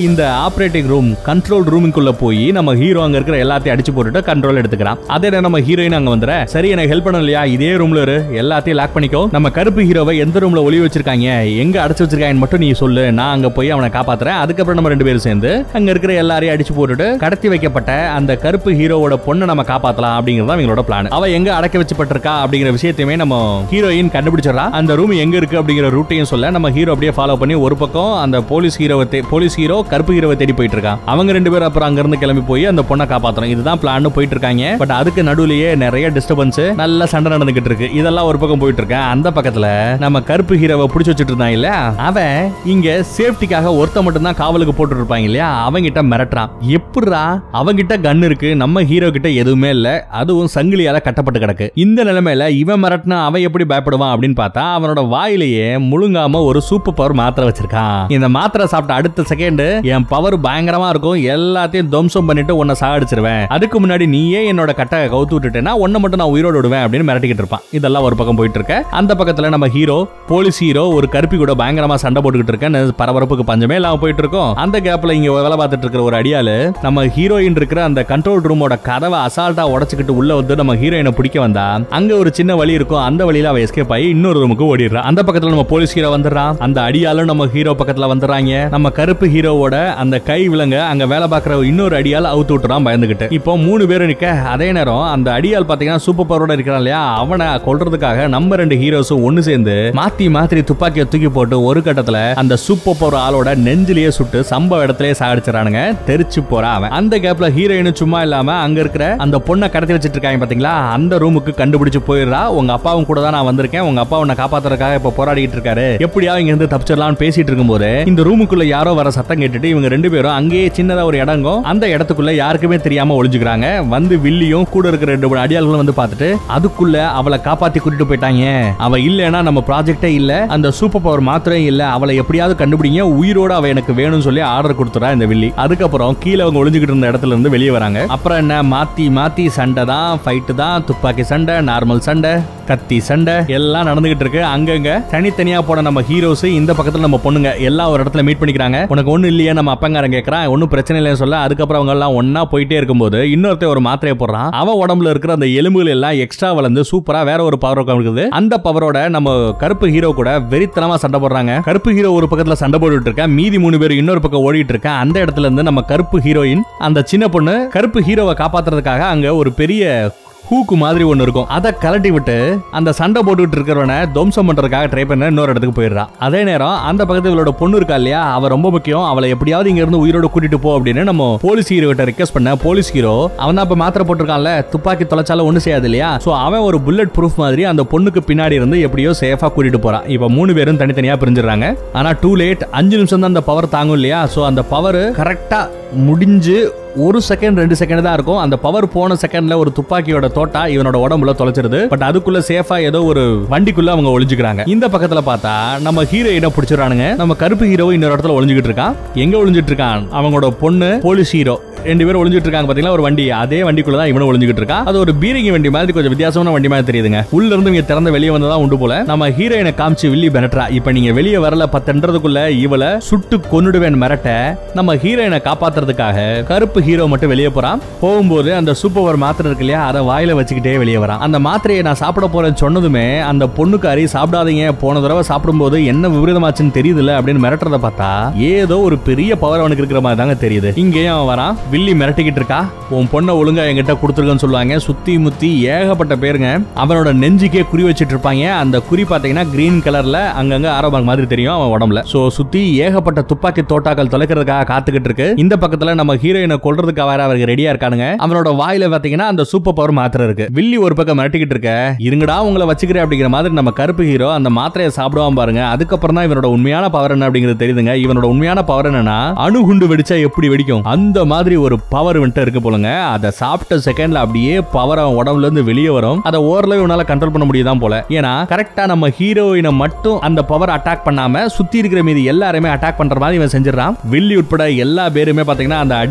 இந்த ஆபரேட்டிங் ரூம் கண்ட்ரோல் ரூமுக்குள்ள போய் நம்ம ஹீரோ அங்க இருக்கிற எல்லாத்தையும் அடிச்சு போட்டுட்டு கண்ட்ரோல் எடுத்துக்கிறான் அதே நேரம் நம்ம ஹீரோயின் அங்க வந்துற சரி எனக்கு ஹெல்ப் பண்ண இல்லையா இதே ரூம்ல இரு எல்லாத்தையும் லாக் பண்ணிக்கோ நம்ம கருப்பு ஹீரோவை எந்த ரூம்ல ஒளி வச்சிருக்காங்க எங்க அடைச்சு வச்சிருக்காங்கன்னு மட்டும் நீ சொல்லு நான் அங்க போய் அவனை காப்பாத்துறேன் அதுக்கப்புறம் நம்ம ரெண்டு பேரும் சேர்ந்து அங்க இருக்கிற எல்லாரையும் அடிச்சு போட்டுட்டு கடத்தி வைக்கப்பட்ட அந்த கருப்பு ஹீரோவோட பொண்ணை நம்ம காப்பாத்தலாம் அப்படிங்கறது அவங்களோட பிளான் அவ எங்க அடக்க வச்சுப்பட்டிருக்கா அப்படிங்கிற விஷயத்தையுமே நம்ம ஹீரோயின் கண்டுபிடிச்சிடறா அந்த ரூம் எங்க இருக்கு அப்படிங்கிற ரூட்டையும் சொல்ல நம்ம ஹீரோ அப்படியே ஃபாலோ பண்ணி ஒரு பக்கம் அந்த போலீஸ் ஹீரோவை தே- போலீஸ் ஹீரோ கருப்பு ஹீரோவை தேடி போயிட்டு இருக்கான் அவங்க ரெண்டு பேரும் அப்புறம் அங்க இருந்து கிளம்பி போய் அந்த பொண்ணை காப்பாத்தணும் இதுதான் பிளான் போயிட்டு இருக்காங்க பட் அதுக்கு நடுவுலயே நிறைய டிஸ்டர்பன்ஸ் நல்ல சண்டை நடந்துகிட்டு இருக்கு இதெல்லாம் ஒரு பக்கம் போயிட்டு இருக்கேன் அந்த பக்கத்துல நம்ம கருப்பு ஹீரோவை பிடிச்சு வச்சுட்டு இருந்தான் இல்ல அவன் இங்க சேஃப்டிக்காக ஒருத்த மட்டும் தான் காவலுக்கு போட்டு இருப்பாங்க இல்லையா அவங்கிட்ட மிரட்டுறான் எப்படிரா அவங்கிட்ட கன் இருக்கு நம்ம ஹீரோ கிட்ட எதுவுமே இல்ல அதுவும் சங்கிலியால கட்டப்பட்டு கிடக்கு இந்த நிலைமையில இவன் மிரட்டினா அவன் எப்படி பயப்படுவான் அப்படின்னு பார்த்தா அவனோட வாயிலேயே முழுங்காம ஒரு சூப்பர் பவர் மாத்திரை வச்சிருக்கான் இந்த மாத்திரை சாப்பிட்ட அடுத்த செகண்ட் என் பவர் பயங்கரமா இருக்கும் எல்லாத்தையும் துவம்சம் பண்ணிட்டு உன்னை சாகடிச்சிருவேன் அதுக்கு முன்னாடி நீயே என்னோட கட்டை கவுத்து விட்டுட்டேன்னா உன்னை மட்டும் நான் உயிரோடு விடுவேன் அப்படின்னு மிரட்டிக்கிட்டு இருப்பான் இதெல்லாம் ஒரு பக்கம் போயிட்டு இருக்க அந்த பக்கத்துல நம்ம ஹீரோ போலீஸ் ஹீரோ ஒரு கருப்பி கூட பயங்கரமா சண்டை போட்டுக்கிட்டு இருக்கேன் பரபரப்புக்கு பஞ்சமே இல்லாம போயிட்டு இருக்கோம் அந்த கேப்ல இங்க வேலை பார்த்துட்டு இருக்கிற ஒரு அடியாளு நம்ம ஹீரோயின் இருக்கிற அந்த கண்ட்ரோல் ரூமோட கதவை அசால்ட்டா உடைச்சுக்கிட்டு உள்ள வந்து நம்ம ஹீரோயினை பிடிக்க வந்தா அங்க ஒரு சின்ன வழி இருக்கும் அந்த வழியில அவ எஸ்கேப் ஆகி இன்னொரு ரூமுக்கு ஓடிடுறா அந்த பக்கத்துல நம்ம போலீஸ் ஹீரோ வந்துடுறான் அந்த அடியாலும் நம்ம ஹீரோ பக்கத்துல வந்துடுறாங்க நம்ம கருப்பு ஹீரோவோட அந்த கை விலங்க அங்க வேலை பார்க்குற இன்னொரு அடியால் அவுத்து விட்டுறான் பயந்துகிட்டு இப்போ மூணு பேரும் நிக்க அதே நேரம் அந்த அடியால் பாத்தீங்கன்னா சூப்பர் பவரோட இருக்கிறான் இல்லையா அவனை கொல்றதுக்காக நம்ம ரெண்டு ஹீரோஸும் ஒண்ணு சேர்ந்து மாத்தி மாத்தி துப்பாக்கியை தூக்கி போட்டு ஒரு கட்டத்துல அந்த சூப்பர் பவர் ஆளோட நெஞ்சிலேயே சுட்டு சம்பவ இடத்திலேயே சாகடிச்சிடறானுங்க தெரிச்சு போறான் அவன் அந்த கேப்ல ஹீரோயினும் சும்மா இல்லாம அங்க இருக்கிற அந்த பொண்ணை கடத்தி வச்சிட்டு இருக்காங்க பாத்தீங்களா அந்த ரூமுக்கு கண்டுபிடிச்சு போயிடுறா உங்க அப்பாவும் கூட தான் நான் வந்திருக்கேன் உங்க அப்பா உன்னை காப்பாத்துறதுக்காக இப்ப போராடிட்டு இருக்காரு எப்படியா இங்க இருந்து தப்பிச்சிடலாம்னு பேசிட்டு இருக்கும்போது இந்த ரூமுக்குள்ள யாரோ வர சத்தம் கேட்டுட்டு இவங்க ரெண்டு பேரும் அங்கேயே சின்னதா ஒரு இடங்கும் அந்த இடத்துக்குள்ள யாருக்குமே தெரியாம ஒளிஞ்சுக்கிறாங்க வந்து வில்லியும் கூட இருக்கிற ரெண்டு மூணு அடியாள்களும் வந்து பார்த்துட்டு அதுக்குள்ள அவளை காப்பாத்தி கூட்டிட்டு போயிட்டாங்க அவ இல்லைன்னா நம்ம ப்ராஜெக்டே இல்ல அந்த சூப்பர் பவர் மாத்திரம் இல்ல அவளை எப்படியாவது கண்டுபிடிங்க உயிரோட அவ எனக்கு வேணும்னு சொல்லி ஆர்டர் கொடுத்துறா இந்த வில்லி அதுக்கப்புறம் கீழே அவங்க ஒளிஞ்சுக்கிட்டு இருந்த இடத்துல இருந்து வெளியே வராங்க அப்புறம் என்ன மாத்தி மாத்தி சண்டை தான் ஃபைட்டு தான் துப்பாக்கி சண்டை நார்மல் சண்டை கத்தி சண்டை எல்லாம் நடந்துகிட்டு இருக்கு அங்கங்க தனித்தனியா போன நம்ம ஹீரோஸ் இந்த பக்கத்துல நம்ம பொண்ணுங்க எல்லாம் ஒரு இடத்துல மீட் பண்ணிக்கிறாங்க உனக்கு ஒண்ணு இல்லையா நம்ம அப்பங்காரன் கேக்குறான் ஒன்னும் பிரச்சனை இல்லைன்னு சொல்ல அதுக்கப்புறம் அவங்க எல்லாம் ஒன்னா போயிட்டே இருக்கும்போது இன்னொருத்தன் ஒரு மாத்திரையை போடுறான் அவன் உடம்புல இருக்கிற அந்த எலும்புகள் எல்லாம் எக்ஸ்ட்ரா வளர்ந்து சூப்பரா வேற ஒரு பவர் இருக்குது அந்த பவரோட நம்ம கருப்பு ஹீரோ கூட வெறித்தனமா சண்டை போடுறாங்க கருப்பு ஹீரோ ஒரு பக்கத்துல சண்டை போட்டுட்டு இருக்கா மீதி மூணு பேர் இன்னொரு பக்கம் ஓடிட்டு இருக்கா அந்த இடத்துல இருந்து நம்ம கருப்பு ஹீரோயின் அந்த சின்ன பொண்ணு கருப்பு ஹீரோவை காப்பாத்துறதுக்காக அங்க ஒரு பெரிய ஹூக்கு மாதிரி ஒன்னு இருக்கும் அதை கலட்டி விட்டு அந்த சண்டை போட்டுக்கிட்டு இருக்கிறவனை துவம்சம் பண்றதுக்காக ட்ரை பண்ண இன்னொரு இடத்துக்கு போயிடுறான் அதே நேரம் அந்த பக்கத்துல இவளோட பொண்ணு இருக்கா இல்லையா அவ ரொம்ப முக்கியம் அவளை எப்படியாவது இங்க இருந்து உயிரோட கூட்டிட்டு போ அப்படின்னு நம்ம போலீஸ் ஹீரோ கிட்ட ரிக்வஸ்ட் பண்ண போலீஸ் ஹீரோ அவன் தான் இப்ப மாத்திரை போட்டிருக்கான்ல துப்பாக்கி தொலைச்சாலும் ஒண்ணு செய்யாது இல்லையா சோ அவன் ஒரு புல்லட் ப்ரூஃப் மாதிரி அந்த பொண்ணுக்கு பின்னாடி இருந்து எப்படியோ சேஃபா கூட்டிட்டு போறான் இப்ப மூணு பேரும் தனித்தனியா பிரிஞ்சிடறாங்க ஆனா டூ லேட் அஞ்சு நிமிஷம் தான் அந்த பவர் தாங்கும் இல்லையா சோ அந்த பவர் கரெக்டா முடிஞ்சு ஒரு செகண்ட் ரெண்டு செகண்ட் தான் இருக்கும் அந்த பவர் போன செகண்ட்ல ஒரு துப்பாக்கியோட தோட்டா இவனோட உடம்புல தொலைச்சிருது பட் அதுக்குள்ள சேஃபா ஏதோ ஒரு வண்டிக்குள்ள அவங்க ஒளிஞ்சுக்கிறாங்க இந்த பக்கத்துல பார்த்தா நம்ம ஹீரோயினை பிடிச்சிடறானுங்க நம்ம கருப்பு ஹீரோ இன்னொரு இடத்துல ஒளிஞ்சுக்கிட்டு இருக்கான் எங்க ஒளிஞ்சிட்டு இருக்கான் அவங்களோட பொண்ணு போலீஸ் ஹீரோ ரெண்டு பேரும் ஒளிஞ்சிட்டு இருக்காங்க பாத்தீங்களா ஒரு வண்டி அதே வண்டிக்குள்ள தான் இவனும் ஒளிஞ்சுக்கிட்டு இருக்கான் அது ஒரு பீரங்கி வண்டி மாதிரி கொஞ்சம் வித்தியாசமான வண்டி மாதிரி தெரியுதுங்க உள்ள இருந்து இங்க திறந்து வெளியே வந்ததா உண்டு போல நம்ம ஹீரோயினை காமிச்சு வில்லி பெனட்ரா இப்ப நீங்க வெளியே வரல பத்துன்றதுக்குள்ள இவளை சுட்டு கொன்னுடுவேன் மிரட்ட நம்ம ஹீரோயினை காப்பாத்துறதுக்காக கருப்பு ஹீரோ மட்டும் வெளியே போறான் போகும்போது அந்த சூப்பர் பவர் மாத்திரை இருக்கு இல்லையா அதை வாயில வச்சுக்கிட்டே வெளியே வரான் அந்த மாத்திரையை நான் சாப்பிட போறேன்னு சொன்னதுமே அந்த பொண்ணுக்காரி சாப்பிடாதீங்க போன தடவை சாப்பிடும்போது என்ன விபரீதமாச்சுன்னு தெரியுதுல அப்படின்னு மிரட்டுறத பார்த்தா ஏதோ ஒரு பெரிய பவர் அவனுக்கு இருக்கிற மாதிரி தாங்க தெரியுது இங்கேயும் அவன் வரான் வில்லி மிரட்டிக்கிட்டு இருக்கா உன் பொண்ணை ஒழுங்கா என்கிட்ட கொடுத்துருக்கன்னு சொல்லுவாங்க சுத்தி முத்தி ஏகப்பட்ட பேருங்க அவனோட நெஞ்சுக்கே குறி வச்சிட்டு இருப்பாங்க அந்த குறி பாத்தீங்கன்னா கிரீன் கலர்ல அங்கங்க ஆரோபாங்க மாதிரி தெரியும் அவன் உடம்புல சோ சுத்தி ஏகப்பட்ட துப்பாக்கி தோட்டாக்கள் தொலைக்கிறதுக்காக காத்துக்கிட்டு இருக்கு இந்த பக்கத்துல நம்ம ஹீரோயினை கொல்றதுக்காக வேற அவருக்கு ரெடியா இருக்கானுங்க அவனோட வாயில பாத்தீங்கன்னா அந்த சூப்பர் பவர் மாத்திரை இருக்கு வில்லி ஒரு பக்கம் மிரட்டிக்கிட்டு இருக்க இருங்கடா உங்களை வச்சுக்கிறேன் அப்படிங்கிற மாதிரி நம்ம கருப்பு ஹீரோ அந்த மாத்திரையை சாப்பிடுவான் பாருங்க அதுக்கப்புறம் தான் இவனோட உண்மையான பவர் என்ன அப்படிங்கிறது தெரியுதுங்க இவனோட உண்மையான பவர் என்னன்னா அணுகுண்டு வெடிச்சா எப்படி வெடிக்கும் அந்த மாதிரி ஒரு பவர் வந்துட்டு இருக்கு போலுங்க அதை சாப்பிட்ட செகண்ட்ல அப்படியே பவர் அவன் உடம்புல இருந்து வெளியே வரும் அதை ஓரளவு உன்னால கண்ட்ரோல் பண்ண முடியுதான் போல ஏன்னா கரெக்டா நம்ம ஹீரோயினை மட்டும் அந்த பவர் அட்டாக் பண்ணாம சுத்தி இருக்கிற மீதி எல்லாருமே அட்டாக் பண்ற மாதிரி இவன் செஞ்சிடறான் வில்லி உட்பட எல்லா பேருமே பாத்தீங்கன்னா அந்த அடியில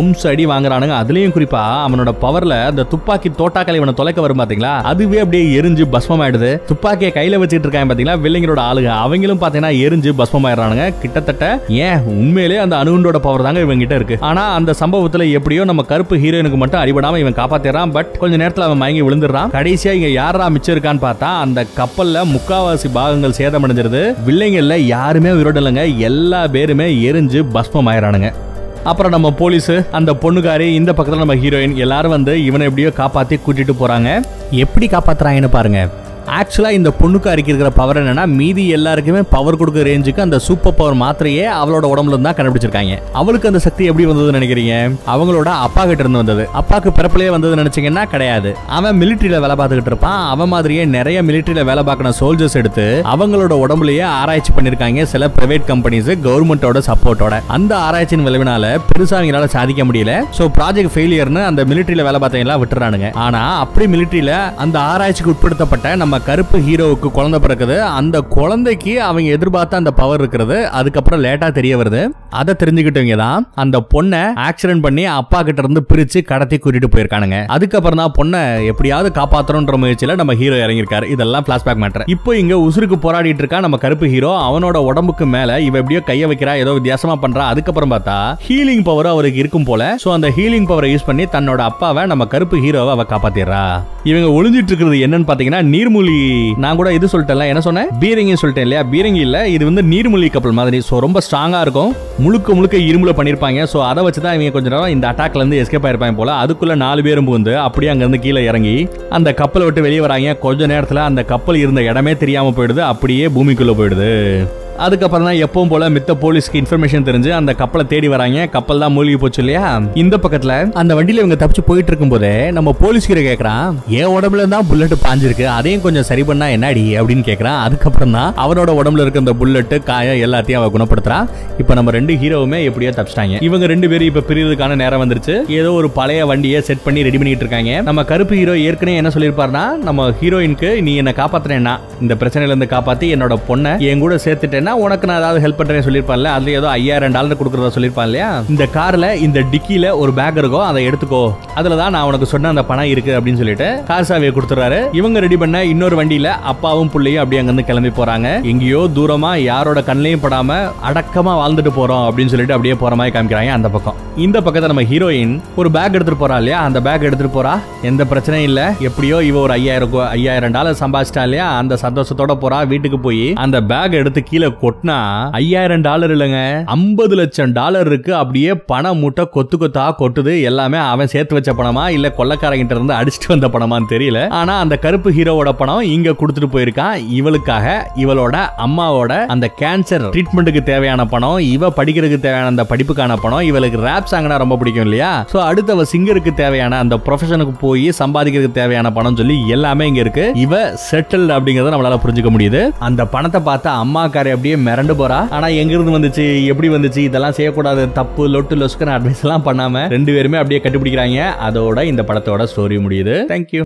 வம்ச அடி வாங்குறானுங்க அதுலயும் குறிப்பா அவனோட பவர்ல அந்த துப்பாக்கி தோட்டாக்களை இவனை தொலைக்க வரும் பாத்தீங்களா அதுவே அப்படியே எரிஞ்சு பஸ்மம் ஆயிடுது துப்பாக்கியை கையில வச்சுட்டு இருக்காங்க பாத்தீங்களா வில்லைங்களோட ஆளுங்க அவங்களும் பாத்தீங்கன்னா எரிஞ்சு பஸ்மம் ஆயிடுறானுங்க கிட்டத்தட்ட ஏன் உண்மையிலே அந்த அணுகுண்டோட பவர் தாங்க இவங்க கிட்ட இருக்கு ஆனா அந்த சம்பவத்துல எப்படியோ நம்ம கருப்பு ஹீரோயினுக்கு மட்டும் அடிபடாம இவன் காப்பாத்திடுறான் பட் கொஞ்ச நேரத்துல அவன் மயங்கி விழுந்துடுறான் கடைசியா இங்க யாரா மிச்சம் இருக்கான்னு பார்த்தா அந்த கப்பல்ல முக்காவாசி பாகங்கள் சேதமடைஞ்சிருது வில்லைங்கள்ல யாருமே உயிரோட இல்லைங்க எல்லா பேருமே எரிஞ்சு பஸ்மம் ஆயிரானுங்க அப்புறம் நம்ம போலீஸ் அந்த பொண்ணுக்காரி இந்த பக்கத்துல நம்ம ஹீரோயின் எல்லாரும் வந்து இவனை எப்படியோ காப்பாத்தி கூட்டிட்டு போறாங்க எப்படி காப்பாத்துறாங்கன்னு பாருங்க ஆக்சுவலா இந்த பொண்ணுக்கு இருக்கிற பவர் என்னன்னா மீதி எல்லாருக்குமே பவர் கொடுக்க ரேஞ்சுக்கு அந்த சூப்பர் பவர் மாத்திரையே அவளோட உடம்புல இருந்தா கண்டுபிடிச்சிருக்காங்க அவளுக்கு அந்த சக்தி எப்படி வந்ததுன்னு நினைக்கிறீங்க அவங்களோட அப்பா கிட்ட இருந்து வந்தது அப்பாக்கு பிறப்பிலே வந்தது நினைச்சீங்கன்னா கிடையாது அவன் மிலிட்டரியில வேலை பார்த்துக்கிட்டு இருப்பான் அவன் மாதிரியே நிறைய மிலிட்டரியில வேலை பார்க்கிற சோல்ஜர்ஸ் எடுத்து அவங்களோட உடம்புலயே ஆராய்ச்சி பண்ணிருக்காங்க சில பிரைவேட் கம்பெனிஸ் கவர்மெண்டோட சப்போர்ட்டோட அந்த ஆராய்ச்சியின் விளைவினால பெருசா அவங்களால சாதிக்க முடியல சோ ப்ராஜெக்ட் ஃபெயிலியர்னு அந்த மிலிட்டரியில வேலை பார்த்தவங்க எல்லாம் விட்டுறானுங்க ஆனா அப்படி மிலிட்டரியில அந்த ஆராய்ச்சிக்கு உட்படுத்தப்பட்ட நம்ம கருப்பு ஹீரோவுக்கு குழந்தை பிறக்குது அந்த குழந்தைக்கு அவங்க எதிர்பார்த்த அந்த பவர் இருக்கிறது அதுக்கப்புறம் லேட்டா தெரிய வருது அதை தெரிஞ்சுக்கிட்டவங்க தான் அந்த பொண்ணை ஆக்சிடென்ட் பண்ணி அப்பா கிட்ட இருந்து பிரிச்சு கடத்தி கூட்டிட்டு போயிருக்கானுங்க அதுக்கப்புறம் தான் பொண்ணை எப்படியாவது காப்பாத்தணும்ன்ற முயற்சியில நம்ம ஹீரோ இறங்கியிருக்காரு இதெல்லாம் பிளாஷ்பேக் மேட்டர் இப்போ இங்க உசுருக்கு போராடிட்டு இருக்கா நம்ம கருப்பு ஹீரோ அவனோட உடம்புக்கு மேல இவ எப்படியோ கைய வைக்கிறா ஏதோ வித்தியாசமா பண்றா அதுக்கப்புறம் பார்த்தா ஹீலிங் பவர் அவருக்கு இருக்கும் போல சோ அந்த ஹீலிங் பவரை யூஸ் பண்ணி தன்னோட அப்பாவை நம்ம கருப்பு ஹீரோவை அவ காப்பாத்திடுறா இவங்க ஒளிஞ்சிட்டு இருக்கிறது என்னன்னு பாத்தீங்கன்னா நீர்மூழ்கி நான் கூட இது சொல்லிட்டேன்ல என்ன சொன்னேன் பீரங்கி சொல்லிட்டேன் இல்லையா பீரங்கி இல்ல இது வந்து நீர்மூழ்கி கப்பல் மாதிரி சோ ரொம்ப ஸ்ட்ராங்கா இருக்கும் முழுக்க முழுக்க இரும்புல பண்ணிருப்பாங்க சோ அதை வச்சு தான் இவங்க கொஞ்ச நேரம் இந்த அட்டாக்ல இருந்து எஸ்கேப் ஆயிருப்பாங்க போல அதுக்குள்ள நாலு பேரும் புகுந்து அப்படியே அங்க இருந்து கீழே இறங்கி அந்த கப்பலை விட்டு வெளியே வராங்க கொஞ்ச நேரத்துல அந்த கப்பல் இருந்த இடமே தெரியாம போயிடுது அப்படியே பூமிக்குள்ள போயிடுது அதுக்கப்புறம் தான் எப்பவும் போல மித்த போலீஸ்க்கு இன்ஃபர்மேஷன் தெரிஞ்சு அந்த கப்பலை தேடி வராங்க கப்பல் தான் மூழ்கி போச்சு இல்லையா இந்த பக்கத்துல அந்த வண்டியில இவங்க தப்பிச்சு போயிட்டு இருக்கும் போதே நம்ம போலீஸ் கிட்ட கேக்குறான் என் உடம்புல தான் புல்லட் பாஞ்சிருக்கு அதையும் கொஞ்சம் சரி பண்ணா என்னடி அப்படின்னு கேக்குறான் அதுக்கப்புறம் தான் அவனோட உடம்புல இருக்க அந்த புல்லட் காயம் எல்லாத்தையும் அவ குணப்படுத்துறான் இப்ப நம்ம ரெண்டு ஹீரோவுமே எப்படியோ தப்பிச்சிட்டாங்க இவங்க ரெண்டு பேரும் இப்ப பிரியறதுக்கான நேரம் வந்துருச்சு ஏதோ ஒரு பழைய வண்டியை செட் பண்ணி ரெடி பண்ணிட்டு இருக்காங்க நம்ம கருப்பு ஹீரோ ஏற்கனவே என்ன சொல்லியிருப்பாருன்னா நம்ம ஹீரோயினுக்கு நீ என்ன காப்பாத்துறேன்னா இந்த பிரச்சனையில இருந்து காப்பாத்தி என்னோட பொண்ணை என் கூட சேர்த்துட்டேன்னா உனக்கு நான் ஏதாவது ஹெல்ப் பண்றேன்னு சொல்லியிருப்பான்ல அதுல ஏதோ ஐயாயிரம் டாலர் கொடுக்கறதா சொல்லியிருப்பான் இல்லையா இந்த கார்ல இந்த டிக்கில ஒரு பேக் இருக்கும் அதை எடுத்துக்கோ அதுல தான் நான் உனக்கு சொன்ன அந்த பணம் இருக்கு அப்படின்னு சொல்லிட்டு கார் சாவியை கொடுத்துறாரு இவங்க ரெடி பண்ண இன்னொரு வண்டியில அப்பாவும் புள்ளையும் அப்படியே அங்கிருந்து கிளம்பி போறாங்க எங்கேயோ தூரமா யாரோட கண்ணையும் படாம அடக்கமா வாழ்ந்துட்டு போறோம் அப்படின்னு சொல்லிட்டு அப்படியே போற மாதிரி காமிக்கிறாங்க அந்த பக்கம் இந்த பக்கத்துல நம்ம ஹீரோயின் ஒரு பேக் எடுத்துட்டு போறா இல்லையா அந்த பேக் எடுத்துட்டு போறா எந்த பிரச்சனையும் இல்ல எப்படியோ இவ ஒரு ஐயாயிரம் கோ- ஐயாயிரம் டாலர் சம்பாதிச்சிட்டா இல்லையா அந்த சந்தோஷத்தோட போறா வீட்டுக்கு போய் அந்த பேக் எடுத்து கீழே கொட்டினா ஐயாயிரம் டாலர் இல்லைங்க ஐம்பது லட்சம் டாலர் இருக்கு அப்படியே பணம் மூட்டை கொத்து கொத்தா கொட்டுது எல்லாமே அவன் சேர்த்து வச்ச பணமா இல்ல கொள்ளக்காரங்கிட்ட இருந்து அடிச்சிட்டு வந்த பணமான்னு தெரியல ஆனா அந்த கருப்பு ஹீரோவோட பணம் இங்க கொடுத்துட்டு போயிருக்கான் இவளுக்காக இவளோட அம்மாவோட அந்த கேன்சர் ட்ரீட்மெண்ட்டுக்கு தேவையான பணம் இவ படிக்கிறதுக்கு தேவையான அந்த படிப்புக்கான பணம் இவளுக்கு ரேப் சாங்னா ரொம்ப பிடிக்கும் இல்லையா சோ அடுத்தவ சிங்கருக்கு தேவையான அந்த ப்ரொஃபஷனுக்கு போய் சம்பாதிக்கிறதுக்கு தேவையான பணம் சொல்லி எல்லாமே இங்க இருக்கு இவ செட்டில் அப்படிங்கறத நம்மளால புரிஞ்சுக்க முடியுது அந்த பணத்தை பார்த்து அம்மாக்காரி அப்படியே மிரண்டு போறா ஆனா எங்க இருந்து வந்துச்சு எப்படி வந்துச்சு இதெல்லாம் செய்யக்கூடாது தப்பு லொட்டு லொஸ்கன் அட்வைஸ் எல்லாம் பண்ணாம ரெண்டு பேருமே அப்படியே கண்டுபிடிக்கிறாங்க அதோட இந்த படத்தோட ஸ்டோரி முடியுது தேங்க்யூ